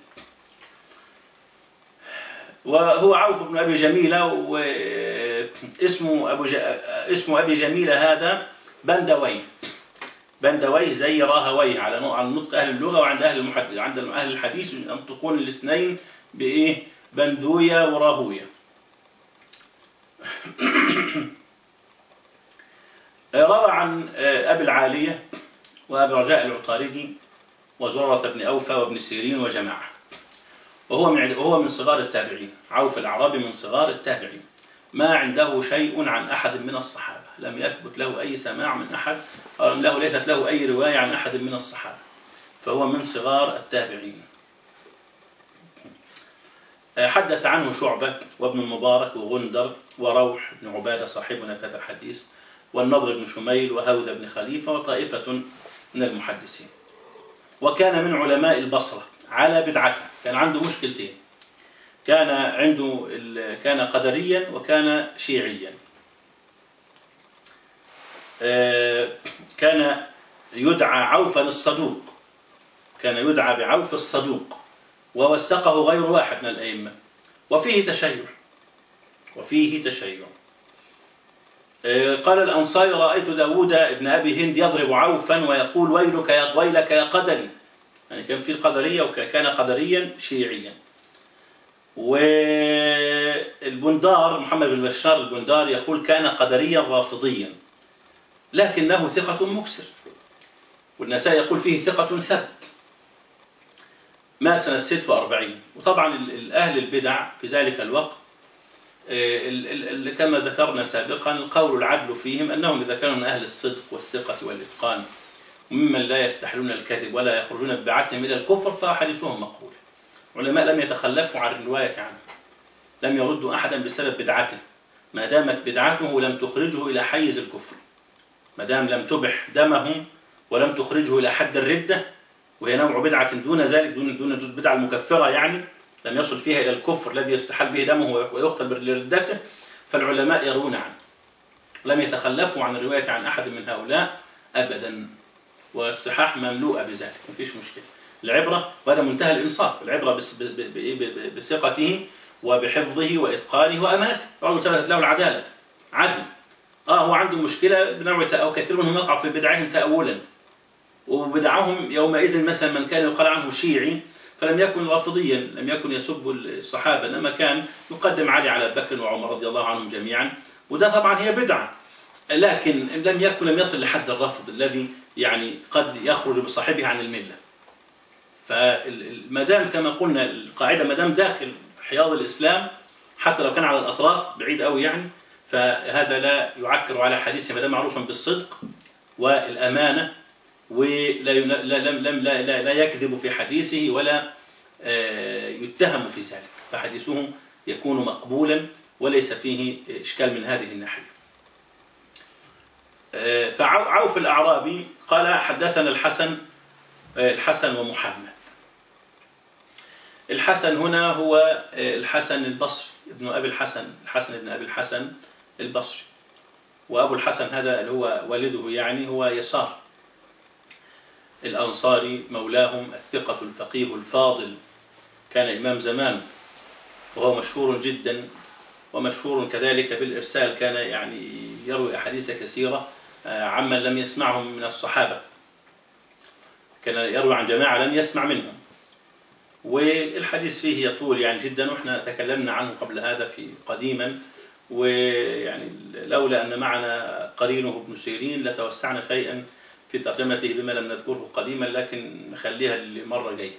وهو عوف بن أبي جميلة واسمه أبو ج... اسمه أبي جميلة هذا بندوي بندوي زي راهوي على نوع على نطق أهل اللغة وعند أهل المحدث عند أهل الحديث ينطقون الاثنين بإيه بندوية وراهوية روى عن أبي العالية وأبي رجاء العطاردي وزرة بن أوفى وابن سيرين وجماعة وهو من وهو من صغار التابعين عوف الأعرابي من صغار التابعين ما عنده شيء عن أحد من الصحابة لم يثبت له أي سماع من أحد أو له ليست له أي رواية عن أحد من الصحابة فهو من صغار التابعين حدث عنه شعبة وابن المبارك وغندر وروح بن عبادة صاحبنا في هذا الحديث والنضر بن شميل وهوذا بن خليفة وطائفة من المحدثين وكان من علماء البصرة على بدعته كان عنده مشكلتين كان عنده كان قدريا وكان شيعيا كان يدعى عوفا الصدوق كان يدعى بعوف الصدوق ووثقه غير واحد من الأئمة وفيه تشيع وفيه تشيع قال الأنصاري رأيت داود ابن أبي هند يضرب عوفا ويقول ويلك يا ويلك يا قدري يعني كان في القدرية وكان قدريا شيعيا والبندار محمد بن بشار البندار يقول كان قدريا رافضيا لكنه ثقة مكسر والنسائي يقول فيه ثقة ثبت مات سنة 46 وطبعا ال- ال- أهل البدع في ذلك الوقت آه، ال- ال- ال- كما ذكرنا سابقا القول العدل فيهم أنهم إذا كانوا من أهل الصدق والثقة والإتقان وممن لا يستحلون الكذب ولا يخرجون ببدعتهم إلى الكفر فحديثهم مقبول علماء لم يتخلفوا عن الرواية عنه لم يردوا أحدا بسبب بدعته ما دامت بدعته لم تخرجه إلى حيز الكفر ما دام لم تبح دمه ولم تخرجه إلى حد الردة وهي نوع بدعة دون ذلك دون دون البدعة المكفرة يعني لم يصل فيها إلى الكفر الذي يستحل به دمه ويقتل لردته فالعلماء يرون عنه لم يتخلفوا عن الرواية عن أحد من هؤلاء أبدا والصحاح مملوءة بذلك ما فيش مشكلة العبرة وهذا منتهى الإنصاف العبرة بس- ب- ب- ب- ب- بثقته وبحفظه وإتقانه وأمانته رجل ثبتت له العدالة عدل اه هو عنده مشكلة بنوع تأ- أو كثير منهم يقع في بدعهم تأولا وبدعهم يومئذ مثلا من كان يقال عنه شيعي فلم يكن رافضيا لم يكن يسب الصحابة إنما كان يقدم علي على بكر وعمر رضي الله عنهم جميعا وده طبعا هي بدعة لكن لم يكن لم يصل لحد الرفض الذي يعني قد يخرج بصاحبه عن الملة فما دام كما قلنا القاعدة ما دام داخل حياض الإسلام حتى لو كان على الأطراف بعيد قوي يعني فهذا لا يعكر على حديثه ما دام معروفا بالصدق والأمانة ولا ين- لا لم لم لا, لا, لا يكذب في حديثه ولا آه، يتهم في ذلك فحديثه يكون مقبولا وليس فيه إشكال من هذه الناحية آه، فعوف الأعرابي قال حدثنا الحسن آه، الحسن ومحمد الحسن هنا هو آه، الحسن البصري ابن أبي الحسن الحسن ابن أبي الحسن البصري وأبو الحسن هذا اللي هو والده يعني هو يسار الأنصاري مولاهم الثقة الفقيه الفاضل كان إمام زمان وهو مشهور جدا ومشهور كذلك بالإرسال كان يعني يروي أحاديث كثيرة آه، عمن لم يسمعهم من الصحابة كان يروي عن جماعة لم يسمع منهم والحديث فيه يطول يعني جدا واحنا تكلمنا عنه قبل هذا في قديما ويعني لولا ان معنا قرينه ابن سيرين لتوسعنا شيئا في ترجمته بما لم نذكره قديما لكن نخليها لمره جايه.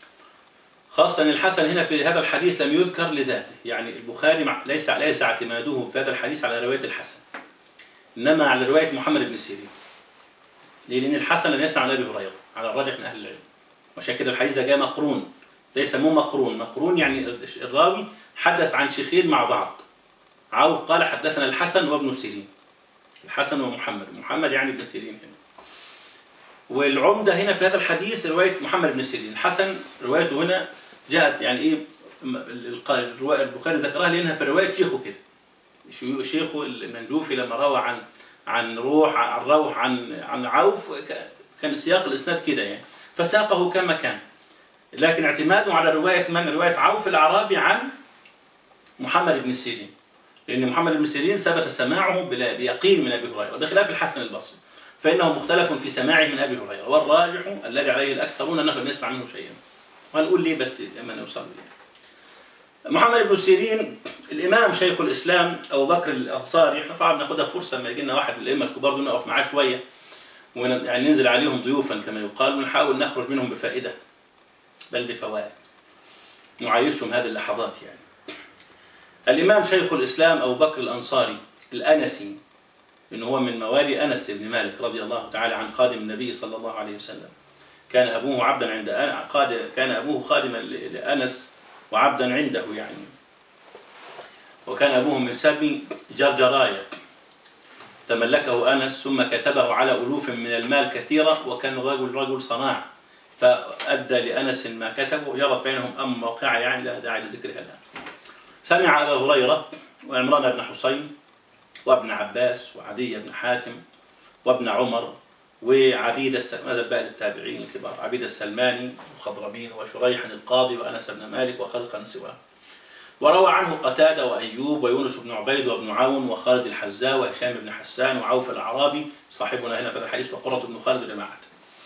خاصة أن الحسن هنا في هذا الحديث لم يذكر لذاته، يعني البخاري مع- ليس ليس اعتماده في هذا الحديث على رواية الحسن. إنما على رواية محمد بن سيرين. ليه؟ لأن الحسن لم يسمع عن أبي هريرة على الراجح من أهل العلم. وعشان كده الحديث ده جاء مقرون ليس مو مقرون، مقرون يعني الراوي حدث عن شيخين مع بعض. عوف قال حدثنا الحسن وابن سيرين. الحسن ومحمد، محمد يعني ابن سيرين هنا. والعمدة هنا في هذا الحديث رواية محمد بن سيرين الحسن روايته هنا جاءت يعني إيه م- الق- الرواية البخاري ذكرها لأنها في رواية شيخه كده شيو- شيخه المنجوفي لما روى عن عن روح عن روح عن عن عوف ك- كان سياق الإسناد كده يعني فساقه كما كان لكن اعتماده على رواية من رواية عوف الأعرابي عن محمد بن سيرين لأن محمد بن سيرين ثبت سماعه بلا- بيقين من أبي هريرة بخلاف الحسن البصري فإنه مختلف في سماعه من أبي هريرة والراجح الذي عليه الأكثرون أنه لم يسمع منه شيئا وهنقول ليه بس لما نوصل له محمد بن سيرين الإمام شيخ الإسلام أبو بكر الأنصاري احنا طبعا بناخدها فرصة لما يجي لنا واحد من الأئمة الكبار دول نقف معاه شوية ون- يعني ننزل عليهم ضيوفا كما يقال ونحاول نخرج منهم بفائدة بل بفوائد نعيشهم هذه اللحظات يعني الإمام شيخ الإسلام أبو بكر الأنصاري الأنسي لأنه هو من موالي أنس بن مالك رضي الله تعالى عن خادم النبي صلى الله عليه وسلم كان أبوه عبدا عند أن- قاد- كان أبوه خادما ل- لأنس وعبدا عنده يعني وكان أبوه من سبي جرجراية تملكه أنس ثم كتبه على ألوف من المال كثيرة وكان رجل رجل صناع فأدى لأنس ما كتبه وجرت بينهم أم موقعة يعني لا داعي لذكرها الآن سمع أبا هريرة وعمران بن حسين وابن عباس وعدي بن حاتم وابن عمر وعبيد السلماني هذا بقى للتابعين الكبار عبيد السلماني وخضرمين وشريح القاضي وانس بن مالك وخلقا سواه وروى عنه قتاده وايوب ويونس بن عبيد وابن عون وخالد الحزاء وهشام بن حسان وعوف الاعرابي صاحبنا هنا في هذا الحديث وقرة بن خالد وجماعه.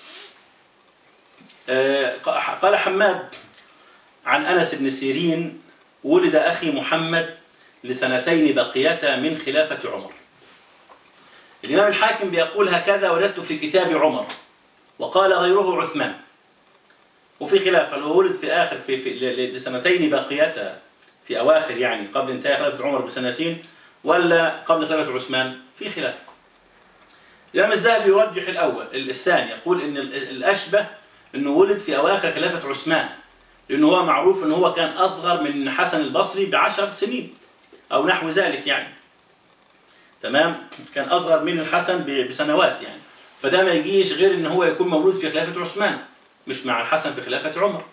آه، قال حماد عن انس بن سيرين ولد اخي محمد لسنتين بقيتا من خلافة عمر الإمام الحاكم بيقول هكذا وجدت في كتاب عمر وقال غيره عثمان وفي خلاف هل هو ولد في آخر في, في ل- لسنتين باقيتا في أواخر يعني قبل انتهاء خلافة عمر بسنتين ولا قبل خلافة عثمان في خلاف الإمام الذهبي يرجح الأول الثاني يقول إن ال- الأشبه إنه ولد في أواخر خلافة عثمان لأنه هو معروف إنه هو كان أصغر من حسن البصري بعشر سنين أو نحو ذلك يعني تمام كان أصغر من الحسن ب- بسنوات يعني فده ما يجيش غير إن هو يكون مولود في خلافة عثمان مش مع الحسن في خلافة عمر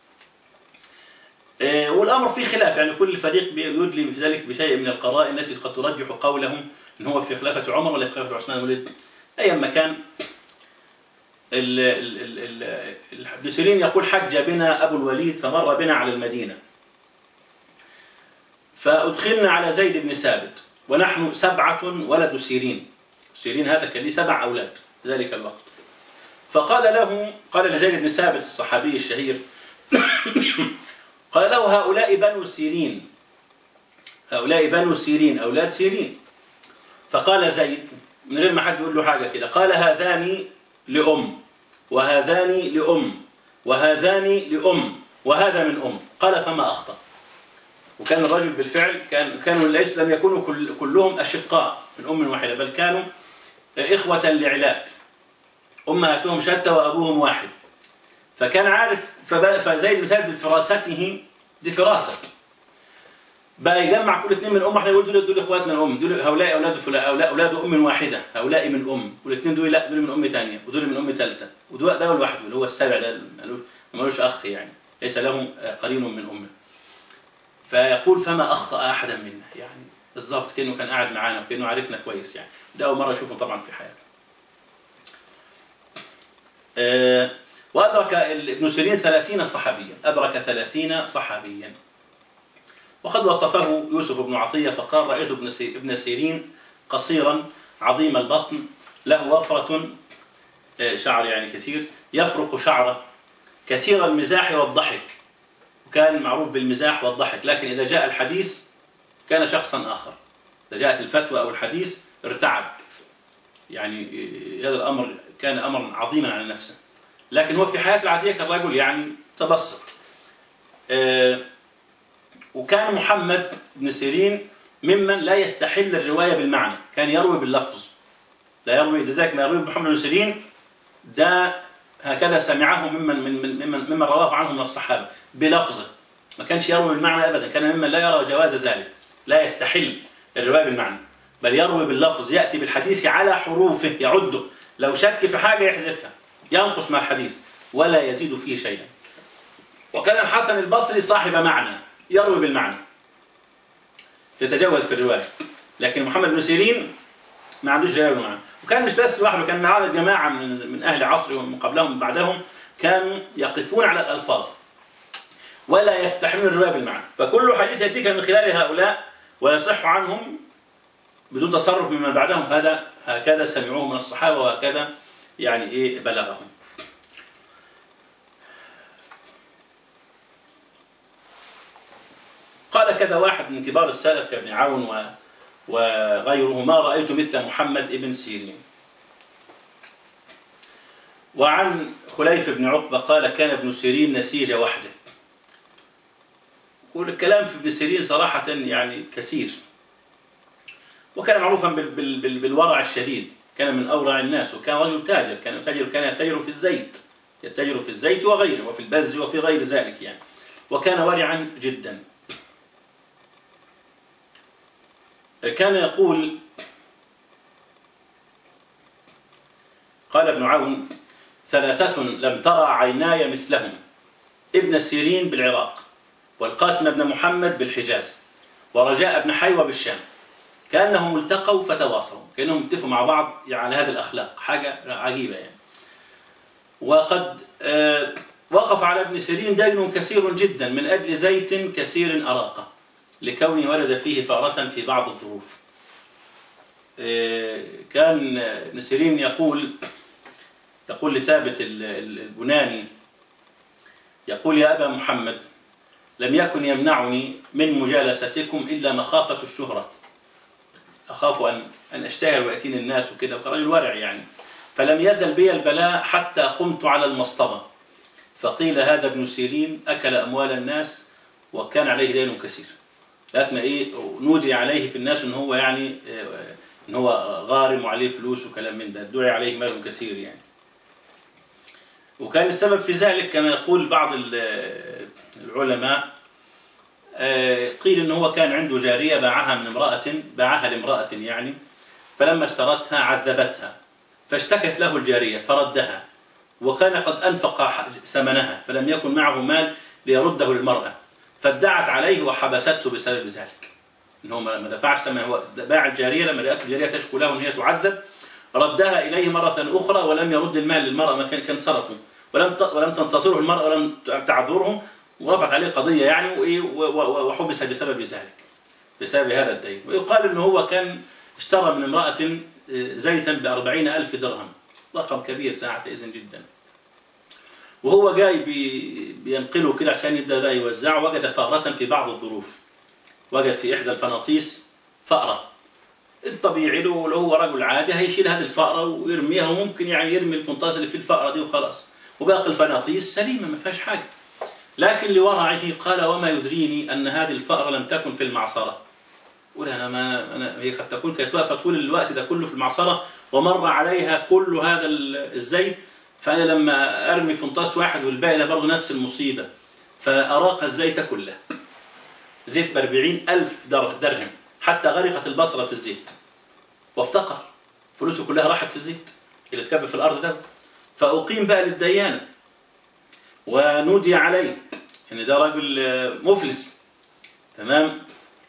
آه، والأمر فيه خلاف يعني كل فريق بي- يدلي في ذلك بشيء من القرائن التي قد ترجح قولهم إن هو في خلافة عمر ولا في خلافة عثمان ولد أيما كان ال- ال- ال- ال- ال- ابن سيرين يقول حج بنا أبو الوليد فمر بنا على المدينة فأدخلنا على زيد بن ثابت ونحن سبعة ولد سيرين سيرين هذا كان ليه سبع أولاد في ذلك الوقت فقال له قال لزيد بن ثابت الصحابي الشهير قال له هؤلاء بنو سيرين هؤلاء بنو سيرين أولاد سيرين فقال زيد من غير ما حد يقول له حاجة كده قال هذان لأم وهذان لأم وهذان لأم وهذا من أم قال فما أخطأ وكان الرجل بالفعل كان كانوا ليس لم يكونوا كل كلهم أشقاء من أم واحدة بل كانوا إخوة لعلات أمهاتهم شتى وأبوهم واحد فكان عارف فب- فزيد بن ثابت بفراسته دي فراسة بقى يجمع كل اثنين من ام واحده يقول دول دول اخوات من ام دول هؤلاء اولاد فلان هؤلاء اولاد ام واحده هؤلاء من ام والاثنين دول لا دول من ام ثانيه ودول من ام ثالثه ودول ده لوحده اللي هو السابع ده ملوش- ملوش اخ يعني ليس لهم قرين من امه فيقول فما اخطا احدا منا يعني بالضبط كانه كان قاعد معانا وكانه عارفنا كويس يعني ده اول مره اشوفه طبعا في حياتي آه، وأدرك ابن سيرين ثلاثين صحابيا أدرك ثلاثين صحابيا وقد وصفه يوسف بن عطية فقال رأيت ابن سي- ابن سيرين قصيرا عظيم البطن له وفرة آه، شعر يعني كثير يفرق شعره كثير المزاح والضحك وكان معروف بالمزاح والضحك لكن إذا جاء الحديث كان شخصا آخر إذا جاءت الفتوى أو الحديث ارتعد يعني آه، هذا الأمر كان أمرا عظيما على نفسه لكن هو في حياته العادية كان رجل يعني تبسط آه، وكان محمد بن سيرين ممن لا يستحل الرواية بالمعنى كان يروي باللفظ لا يروي لذلك ما يروي محمد بن سيرين ده هكذا سمعه ممن من من ممن, ممن رواه عنه من الصحابة بلفظه ما كانش يروي بالمعنى أبدا كان ممن لا يرى جواز ذلك لا يستحل الرواية بالمعنى بل يروي باللفظ يأتي بالحديث على حروفه يعده لو شك في حاجة يحذفها ينقص مع الحديث ولا يزيد فيه شيئا وكان الحسن البصري صاحب معنى يروي بالمعنى يتجاوز في الرواية لكن محمد بن سيرين ما عندوش رواية بالمعنى وكان مش بس لوحده كان معاه جماعة من من أهل عصره ومن قبلهم ومن بعدهم كانوا يقفون على الألفاظ ولا يستحملون الرواية بالمعنى فكل حديث يأتيك من خلال هؤلاء ويصح عنهم بدون تصرف ممن بعدهم فهذا هكذا سمعوه من الصحابة وهكذا يعني إيه بلغهم قال كذا واحد من كبار السلف كابن عون و وغيره ما رأيت مثل محمد ابن سيرين وعن خليف بن عقبة قال كان ابن سيرين نسيج وحده والكلام في ابن سيرين صراحة يعني كثير وكان معروفا بال بال بال بالورع الشديد كان من أورع الناس وكان رجل تاجر كان تاجر كان يتاجر في الزيت يتاجر في الزيت وغيره وفي البز وفي غير ذلك يعني وكان ورعا جدا كان يقول قال ابن عون ثلاثة لم ترى عيناي مثلهم ابن سيرين بالعراق والقاسم بن محمد بالحجاز ورجاء بن حيوة بالشام كأنهم التقوا فتواصوا كأنهم اتفقوا مع بعض على هذه الأخلاق حاجة عجيبة يعني وقد آه وقف على ابن سيرين دين كثير جدا من أجل زيت كثير أراقه لكونه ولد فيه فأرة في بعض الظروف آه كان ابن سيرين يقول يقول لثابت البناني يقول يا أبا محمد لم يكن يمنعني من مجالستكم إلا مخافة الشهرة أخاف أن أن أشتهر ويأتيني الناس وكذا كرجل ورع يعني فلم يزل بي البلاء حتى قمت على المصطبة فقيل هذا ابن سيرين أكل أموال الناس وكان عليه دين كثير لكن إيه نودي عليه في الناس إن هو يعني آه، إن هو غارم وعليه فلوس وكلام من ده دعي عليه مال كثير يعني وكان السبب في ذلك كما يقول بعض ال- العلماء آه، قيل ان هو كان عنده جاريه باعها من امراه باعها لامراه يعني فلما اشترتها عذبتها فاشتكت له الجاريه فردها وكان قد انفق ح- ثمنها فلم يكن معه مال ليرده للمراه فادعت عليه وحبسته بسبب ذلك ان هو ما ما دفعش ثمن هو باع الجاريه لما لقت الجاريه تشكو له ان هي تعذب ردها اليه مره اخرى ولم يرد المال للمراه ما كان كان صرفه ولم ت- ولم تنتصره المراه ولم تعذره ورفعت عليه قضيه يعني وإيه و- و- وحبس بسبب ذلك بسبب هذا الدين ويقال انه هو كان اشترى من امراه آه، زيتا بأربعين ألف درهم رقم كبير ساعتئذ جدا وهو جاي بي- بينقله كده عشان يبدا بقى يوزعه وجد فأرة في بعض الظروف وجد في إحدى الفناطيس فأرة الطبيعي له لو هو رجل عادي هيشيل هذه الفأرة ويرميها وممكن يعني يرمي الفنطاس اللي في الفأرة دي وخلاص وباقي الفناطيس سليمة ما فيهاش حاجة لكن لورعه قال وما يدريني أن هذه الفأرة لم تكن في المعصرة قول أنا ما أنا هي قد تكون كانت واقفة طول الوقت ده كله في المعصرة ومر عليها كل هذا ال- الزيت فأنا لما أرمي فنطاس واحد والباقي ده برضه نفس المصيبة فأراق الزيت كله زيت بأربعين ألف در- درهم حتى غرقت البصرة في الزيت وافتقر فلوسه كلها راحت في الزيت اللي اتكب في الأرض ده فأقيم بقى للديانة ونودي عليه ان ده رجل آه، مفلس تمام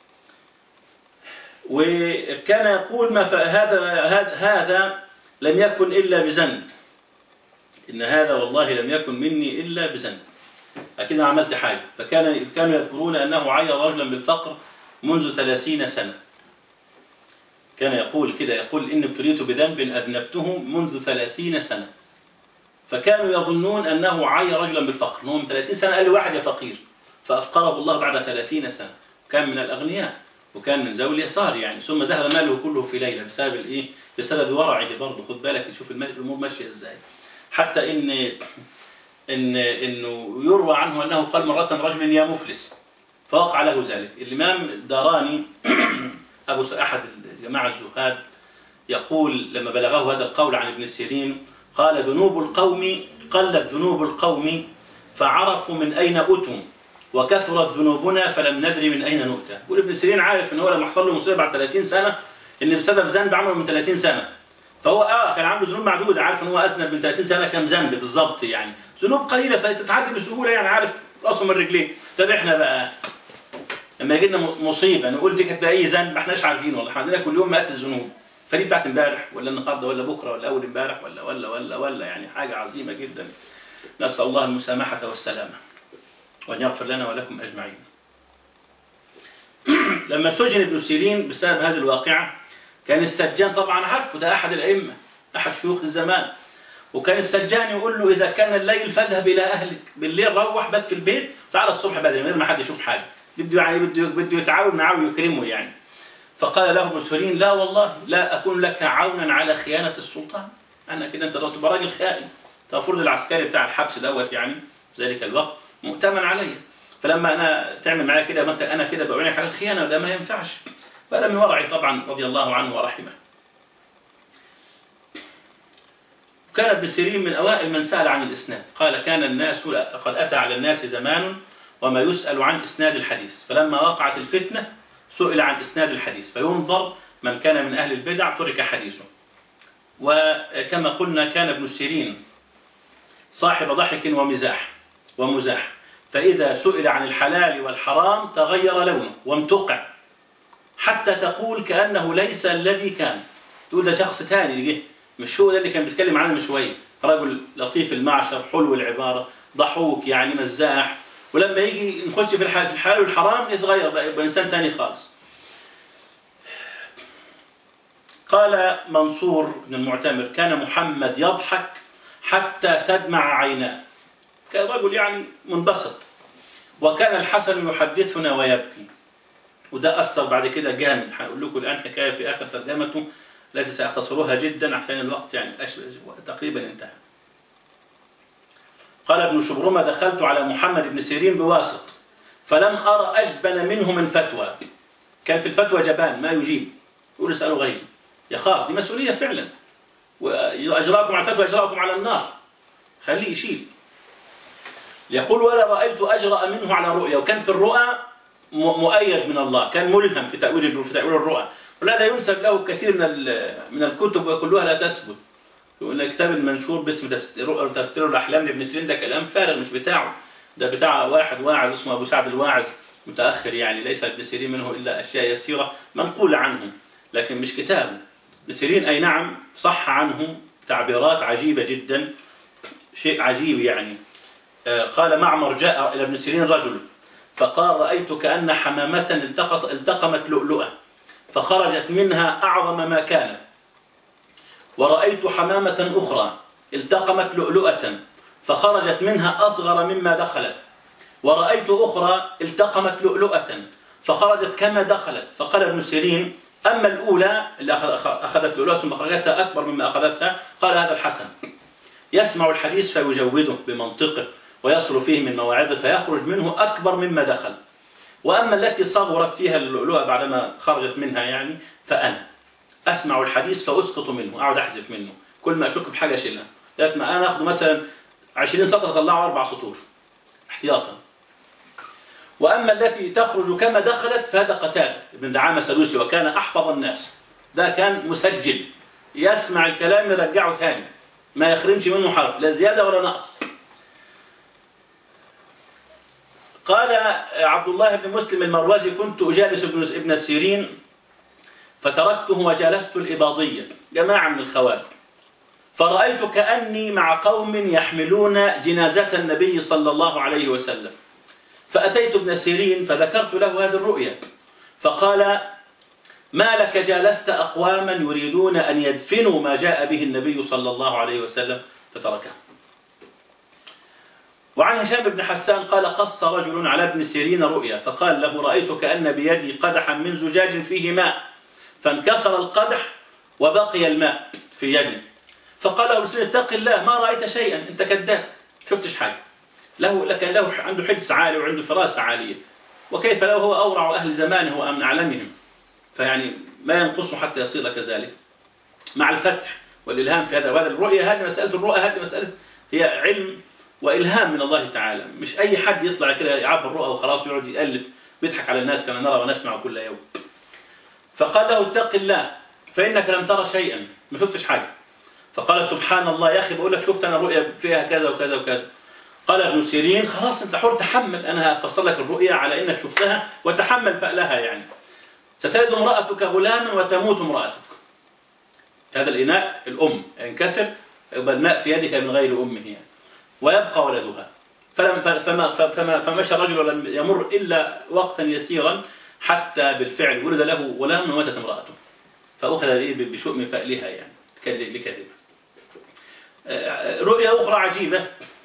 وكان يقول ما ف- هذا هذا هذا لم يكن الا بذنب ان هذا والله لم يكن مني الا بذنب اكيد انا عملت حاجه فكان كانوا يذكرون انه عير رجلا بالفقر منذ ثلاثين سنه كان يقول كده يقول إن ابتليت بذنب أذنبته منذ ثلاثين سنة فكانوا يظنون أنه عي رجلا بالفقر إن هو من 30 سنة قال لي واحد يا فقير فأفقره الله بعد 30 سنة كان من الأغنياء وكان من ذوي اليسار يعني ثم ذهب ماله كله في ليلة بسبب الإيه؟ بسبب ورعه برضه خد بالك يشوف الم- الأمور ماشية إزاي حتى إن إن إنه يروى عنه أنه قال مرة رجل يا مفلس فوقع له ذلك الإمام الداراني أبو س- أحد الجماعة الزهاد يقول لما بلغه هذا القول عن ابن سيرين قال ذنوب القوم قلت ذنوب القوم فعرفوا من أين أتوا وكثرت ذنوبنا فلم ندري من أين نؤتى يقول ابن سيرين عارف ان هو لما حصل له مصيبة بعد 30 سنة ان بسبب ذنب عمله من 30 سنة فهو اه كان عنده ذنوب معدودة عارف ان هو اذنب من 30 سنة كم ذنب بالظبط يعني ذنوب قليلة فتتعدي بسهولة يعني عارف راسه من رجليه طب احنا بقى لما يجي لنا مصيبة نقول دي كانت بأي ذنب ما احناش عارفين والله احنا عندنا كل يوم مئات الذنوب فدي بتاعت امبارح ولا النهارده ولا بكره ولا اول امبارح ولا ولا ولا ولا يعني حاجه عظيمه جدا نسال الله المسامحه والسلامه وان يغفر لنا ولكم اجمعين. لما سجن ابن سيرين بسبب هذه الواقعه كان السجان طبعا عارفه ده احد الائمه احد شيوخ الزمان وكان السجان يقول له اذا كان الليل فاذهب الى اهلك بالليل روح بات في البيت تعال الصبح بدري من غير ما حد يشوف حاجه بده يعني بده بده يتعاون معاه ويكرمه يعني فقال له ابن سيرين لا والله لا أكون لك عونا على خيانة السلطان أنا كده أنت لو تبقى راجل خائن المفروض العسكري بتاع الحبس دوت يعني في ذلك الوقت مؤتمن علي فلما أنا تعمل معايا كده ما أنت أنا كده بعينك على الخيانة ده ما ينفعش فهذا من ورعي طبعا رضي الله عنه ورحمه كان ابن سيرين من أوائل من سأل عن الإسناد قال كان الناس قد أتى على الناس زمان وما يسأل عن إسناد الحديث فلما وقعت الفتنة سئل عن إسناد الحديث فينظر من كان من أهل البدع ترك حديثه وكما قلنا كان ابن سيرين صاحب ضحك ومزاح ومزاح فإذا سئل عن الحلال والحرام تغير لونه وامتقع حتى تقول كأنه ليس الذي كان تقول ده شخص ثاني جه مش هو ده اللي كان بيتكلم عنه من شويه رجل لطيف المعشر حلو العبارة ضحوك يعني مزاح ولما يجي نخش في الحلال, في الحلال والحرام يتغير بقى يبقى انسان ثاني خالص قال منصور بن المعتمر كان محمد يضحك حتى تدمع عيناه كان رجل يعني منبسط وكان الحسن يحدثنا ويبكي وده أثر بعد كده جامد هقول لكم الآن حكاية في آخر ترجمته التي سأختصرها جدا عشان الوقت يعني أشبه تقريبا انتهى قال ابن شبرمة دخلت على محمد بن سيرين بواسط فلم أرى أجبن منه من فتوى كان في الفتوى جبان ما يجيب يقول اسألوا غيري يخاف دي مسؤولية فعلا وأجراكم على الفتوى أجراكم على النار خليه يشيل يقول ولا رأيت أجرأ منه على رؤيا وكان في الرؤى مؤيد من الله كان ملهم في تأويل في تأويل الرؤى ولهذا ينسب له كثير من من الكتب وكلها لا تثبت يقول الكتاب المنشور باسم تفسير تفسير الاحلام لابن سيرين ده كلام فارغ مش بتاعه ده بتاع واحد واعظ اسمه ابو سعد الواعظ متاخر يعني ليس ابن سيرين منه الا اشياء يسيره منقوله عنه لكن مش كتابه ابن سيرين اي نعم صح عنه تعبيرات عجيبه جدا شيء عجيب يعني آه، قال معمر جاء الى ابن سيرين رجل فقال رايت كان حمامه التقط التقمت لؤلؤه فخرجت منها اعظم ما كانت ورأيت حمامة أخرى التقمت لؤلؤة فخرجت منها أصغر مما دخلت ورأيت أخرى التقمت لؤلؤة فخرجت كما دخلت فقال ابن سيرين أما الأولى اللي أخذت لؤلؤة ثم خرجتها أكبر مما أخذتها قال هذا الحسن يسمع الحديث فيجوده بمنطقه ويصل فيه من مواعظه فيخرج منه أكبر مما دخل وأما التي صغرت فيها اللؤلؤة بعدما خرجت منها يعني فأنا اسمع الحديث فاسقط منه اقعد احذف منه كل ما اشك في حاجه اشيلها لغايه ما انا اخذ مثلا 20 سطر اطلعه اربع سطور احتياطا واما التي تخرج كما دخلت فهذا قتاده ابن دعامه سدوسي وكان احفظ الناس ده كان مسجل يسمع الكلام يرجعه ثاني ما يخرمش منه حرف لا زياده ولا نقص قال عبد الله بن مسلم المروزي كنت اجالس ابن السيرين فتركته وجلست الإباضية جماعة من الخوارج فرأيت كأني مع قوم يحملون جنازة النبي صلى الله عليه وسلم فأتيت ابن سيرين فذكرت له هذه الرؤيا فقال ما لك جالست أقواما يريدون أن يدفنوا ما جاء به النبي صلى الله عليه وسلم فتركه وعن هشام بن حسان قال قص رجل على ابن سيرين رؤيا فقال له رأيت كأن بيدي قدحا من زجاج فيه ماء فانكسر القدح وبقي الماء في يدي فقال له رسول اتق الله ما رأيت شيئا أنت كذاب شفتش حاجة له لكن له عنده حدس عالي وعنده فراسة عالية وكيف لو هو أورع أهل زمانه وأمن أعلمهم فيعني ما ينقصه حتى يصير كذلك مع الفتح والإلهام في هذا وهذا الرؤية هذه مسألة الرؤية هذه مسألة هي علم وإلهام من الله تعالى مش أي حد يطلع كده يعبر الرؤى وخلاص ويقعد يألف بيضحك على الناس كما نرى ونسمع كل يوم فقال له اتق الله فإنك لم ترى شيئا ما شفتش حاجة فقال سبحان الله يا أخي بقول لك شفت أنا رؤيا فيها كذا وكذا وكذا قال ابن سيرين خلاص أنت حر تحمل أنا هفسر لك الرؤيا على إنك شفتها وتحمل فألها يعني ستلد امرأتك غلاما وتموت امرأتك هذا الإناء الأم ينكسر يبقى الماء في يدك من غير أمه يعني ويبقى ولدها فلم فما فما فمشى الرجل ولم يمر إلا وقتا يسيرا حتى بالفعل ولد له غلام وماتت امرأته فأخذ بشؤم فألها يعني لكذب رؤيا أخرى عجيبة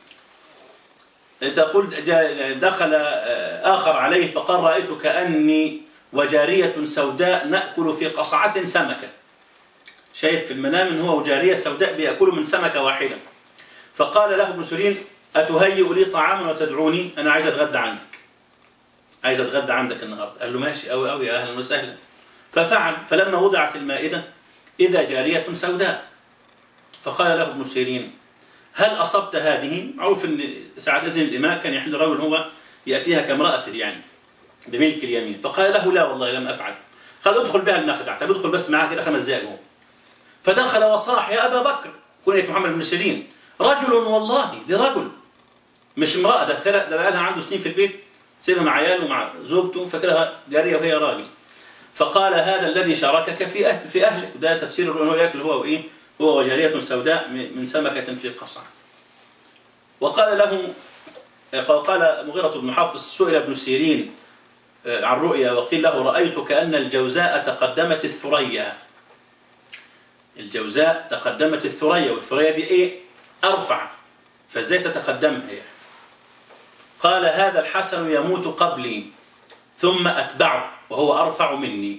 تقول دخل آخر عليه فقال رأيت كأني وجارية سوداء نأكل في قصعة سمكة شايف في المنام ان هو وجارية سوداء بيأكلوا من سمكة واحدة فقال له ابن سيرين أتهيئ لي طعاما وتدعوني أنا عايز أتغدى عندك عايز اتغدى عندك النهارده قال له ماشي قوي قوي اهلا وسهلا ففعل فلما وضعت المائده اذا جاريه سوداء فقال له ابن سيرين هل اصبت هذه؟ معروف ان ساعه اذن الاماء كان يحل الرجل هو ياتيها كامراته يعني بملك اليمين فقال له لا والله لم افعل قال ادخل بها المخدع طب ادخل بس معاه كده خمس دقائق فدخل وصاح يا ابا بكر كنية محمد بن سيرين رجل والله دي رجل مش امراه ده ده بقى لها عنده سنين في البيت سيبها مع عياله ومع زوجته فكرها جارية وهي راجل فقال هذا الذي شاركك في أهل في أهلك وده تفسير أنه يأكل هو وإيه هو وجارية سوداء من سمكة في قصع وقال له قال مغيرة بن حفص سئل ابن سيرين آه، عن رؤيا وقيل له رأيت كأن الجوزاء تقدمت الثريا الجوزاء تقدمت الثريا والثريا دي ايه ارفع فازاي تتقدمها يعني قال هذا الحسن يموت قبلي ثم أتبعه وهو أرفع مني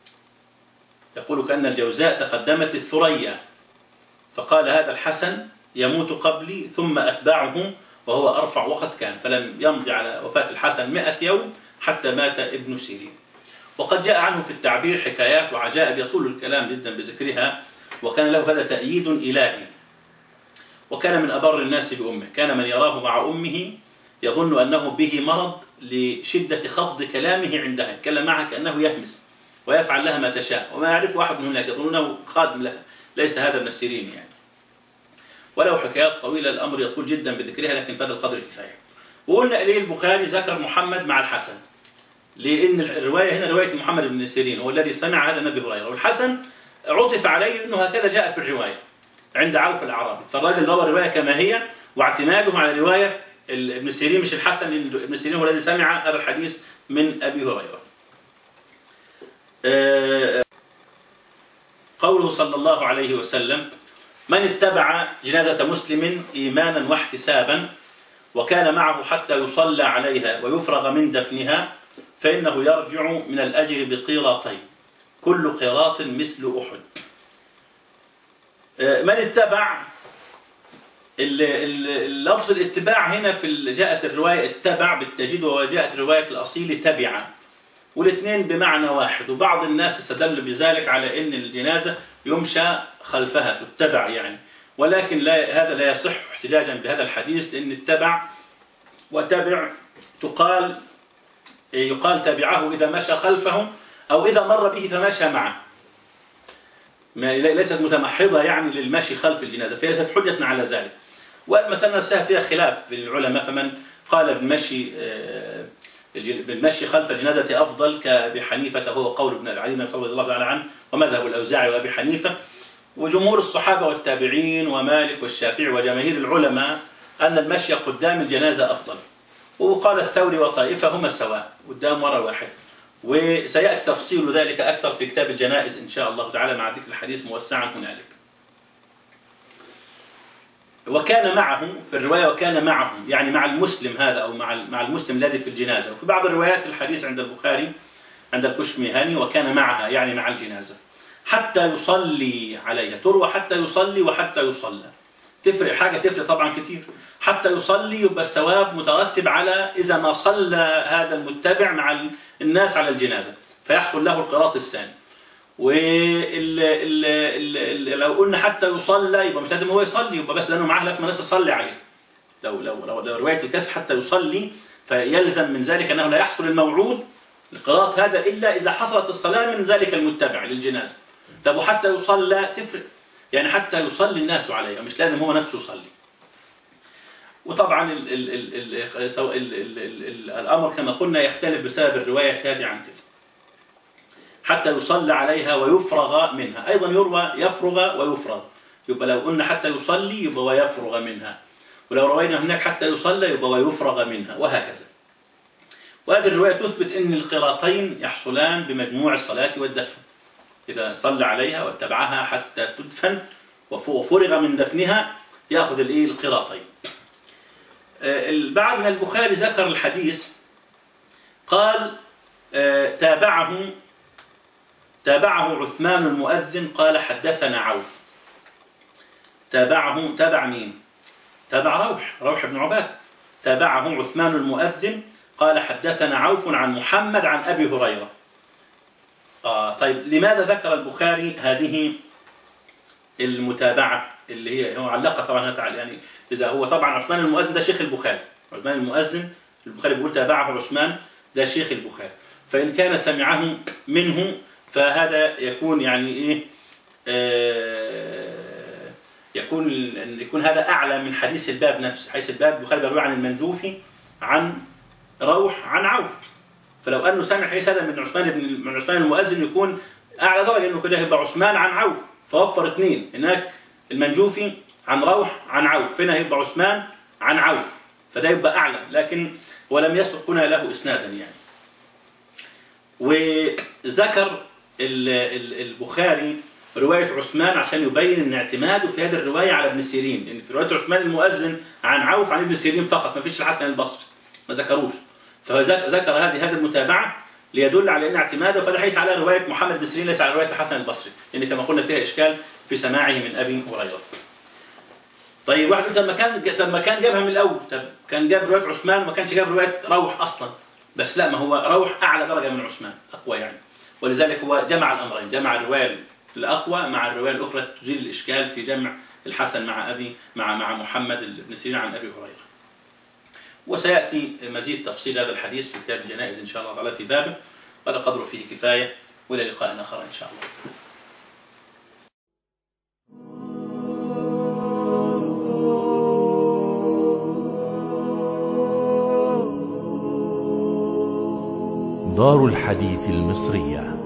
يقول كأن الجوزاء تقدمت الثريا فقال هذا الحسن يموت قبلي ثم أتبعه وهو أرفع وقد كان فلم يمضي على وفاة الحسن مئة يوم حتى مات ابن سيرين وقد جاء عنه في التعبير حكايات وعجائب يطول الكلام جدا بذكرها وكان له هذا تأييد إلهي وكان من أبر الناس بأمه كان من يراه مع أمه يظن أنه به مرض لشدة خفض كلامه عندها يتكلم معها كأنه يهمس ويفعل لها ما تشاء وما يعرف أحد من هناك يظنونه خادم لها ليس هذا من السيرين يعني ولو حكايات طويلة الأمر يطول جدا بذكرها لكن في هذا القدر كفاية وقلنا إليه البخاري ذكر محمد مع الحسن لأن الرواية هنا رواية محمد بن سيرين هو الذي سمع هذا النبي هريرة والحسن عطف عليه أنه هكذا جاء في الرواية عند عوف الأعرابي فالراجل روى الرواية كما هي واعتماده على رواية ابن سيرين مش الحسن ابن سيرين هو الذي سمع هذا الحديث من أبي هريرة آه، قوله صلى الله عليه وسلم من اتبع جنازة مسلم إيمانا واحتسابا وكان معه حتى يصلى عليها ويفرغ من دفنها فإنه يرجع من الأجر بقيراطين كل قيراط مثل أحد آه، من اتبع اللفظ الاتباع هنا في جاءت الرواية اتبع بالتجديد وجاءت الرواية الأصيل تبع والاثنين بمعنى واحد وبعض الناس استدل بذلك على أن الجنازة يمشى خلفها تتبع يعني ولكن لا هذا لا يصح احتجاجا بهذا الحديث لأن اتبع وتبع تقال يقال تبعه إذا مشى خلفه أو إذا مر به فمشى معه ليست متمحضة يعني للمشي خلف الجنازة فليست حجة على ذلك والمسألة نفسها فيها خلاف بين العلماء فمن قال بالمشي آه، بالمشي خلف الجنازة أفضل كأبي حنيفة وهو قول ابن علي بن رضي الله تعالى عنه ومذهب الأوزاعي وأبي حنيفة وجمهور الصحابة والتابعين ومالك والشافعي وجماهير العلماء أن المشي قدام الجنازة أفضل وقال الثوري وطائفة هما سواء قدام ورا واحد وسيأتي تفصيل ذلك أكثر في كتاب الجنائز إن شاء الله تعالى مع ذكر الحديث موسعا هنالك وكان معه في الرواية وكان معه يعني مع المسلم هذا أو مع مع المسلم الذي في الجنازة وفي بعض الروايات الحديث عند البخاري عند الكشمهاني وكان معها يعني مع الجنازة حتى يصلي عليها تروى حتى يصلي وحتى يصلى تفرق حاجة تفرق طبعا كثير حتى يصلي يبقى الثواب مترتب على إذا ما صلى هذا المتبع مع الناس على الجنازة فيحصل له القراط الثاني ولو قلنا حتى يصلى يبقى مش لازم هو يصلي يبقى بس لانه معاه لك ناس تصلي عليه لو لو لو, لو روايه الكسر حتى يصلي فيلزم من ذلك انه لا يحصل الموعود القراط هذا الا اذا حصلت الصلاه من ذلك المتبع للجنازه طب وحتى يصلى تفرق يعني حتى يصلي الناس عليه مش لازم هو نفسه يصلي وطبعا ال ال ال ال ال ال الامر كما قلنا يختلف بسبب الروايه هذه عن تلك حتى يصلى عليها ويفرغ منها أيضا يروى يفرغ ويفرغ يبقى لو قلنا حتى يصلي يبقى ويفرغ منها ولو روينا هناك حتى يصلى يبقى ويفرغ منها وهكذا وهذه الرواية تثبت أن القراطين يحصلان بمجموع الصلاة والدفن إذا صلى عليها واتبعها حتى تدفن وفرغ من دفنها يأخذ الإيه القراطين آه، البعض من البخاري ذكر الحديث قال آه، تابعه تابعه عثمان المؤذن قال حدثنا عوف تابعه تابع مين تابع روح روح بن عبادة تابعه عثمان المؤذن قال حدثنا عوف عن محمد عن أبي هريرة آه طيب لماذا ذكر البخاري هذه المتابعة اللي هي هو علقها طبعا يعني إذا هو طبعا عثمان المؤذن ده شيخ البخاري عثمان المؤذن البخاري بيقول تابعه عثمان ده شيخ البخاري فإن كان سمعه منه فهذا يكون يعني ايه آه يكون يكون هذا اعلى من حديث الباب نفسه حديث الباب البخاري بيروي عن المنجوفي عن روح عن عوف فلو انه سمع حديث هذا من عثمان بن من عثمان المؤذن يكون اعلى درجه لانه كده يبقى عثمان عن عوف فوفر اثنين هناك المنجوفي عن روح عن عوف هنا يبقى عثمان عن عوف فده يبقى اعلى لكن ولم يسبق هنا له اسنادا يعني وذكر البخاري رواية عثمان عشان يبين ان اعتماده في هذه الرواية على ابن سيرين لان في رواية عثمان المؤذن عن عوف عن ابن سيرين فقط ما فيش الحسن البصري ما ذكروش فذكر هذه هذه المتابعة ليدل على ان اعتماده فده حيث على رواية محمد بن سيرين ليس على رواية الحسن البصري لان كما قلنا فيها اشكال في سماعه من ابي هريرة طيب واحد يقول طب ما كان طب ما كان جابها من الاول طب كان جاب روايه عثمان وما كانش جاب روايه روح اصلا بس لا ما هو روح اعلى درجه من عثمان اقوى يعني ولذلك هو جمع الامرين جمع الروايه الاقوى مع الروايه الاخرى تزيل الاشكال في جمع الحسن مع ابي مع مع محمد بن سيرين عن ابي هريره وسياتي مزيد تفصيل هذا الحديث في كتاب الجنائز ان شاء الله تعالى في بابه هذا قدر فيه كفايه والى لقاء اخر ان شاء الله دار الحديث المصرية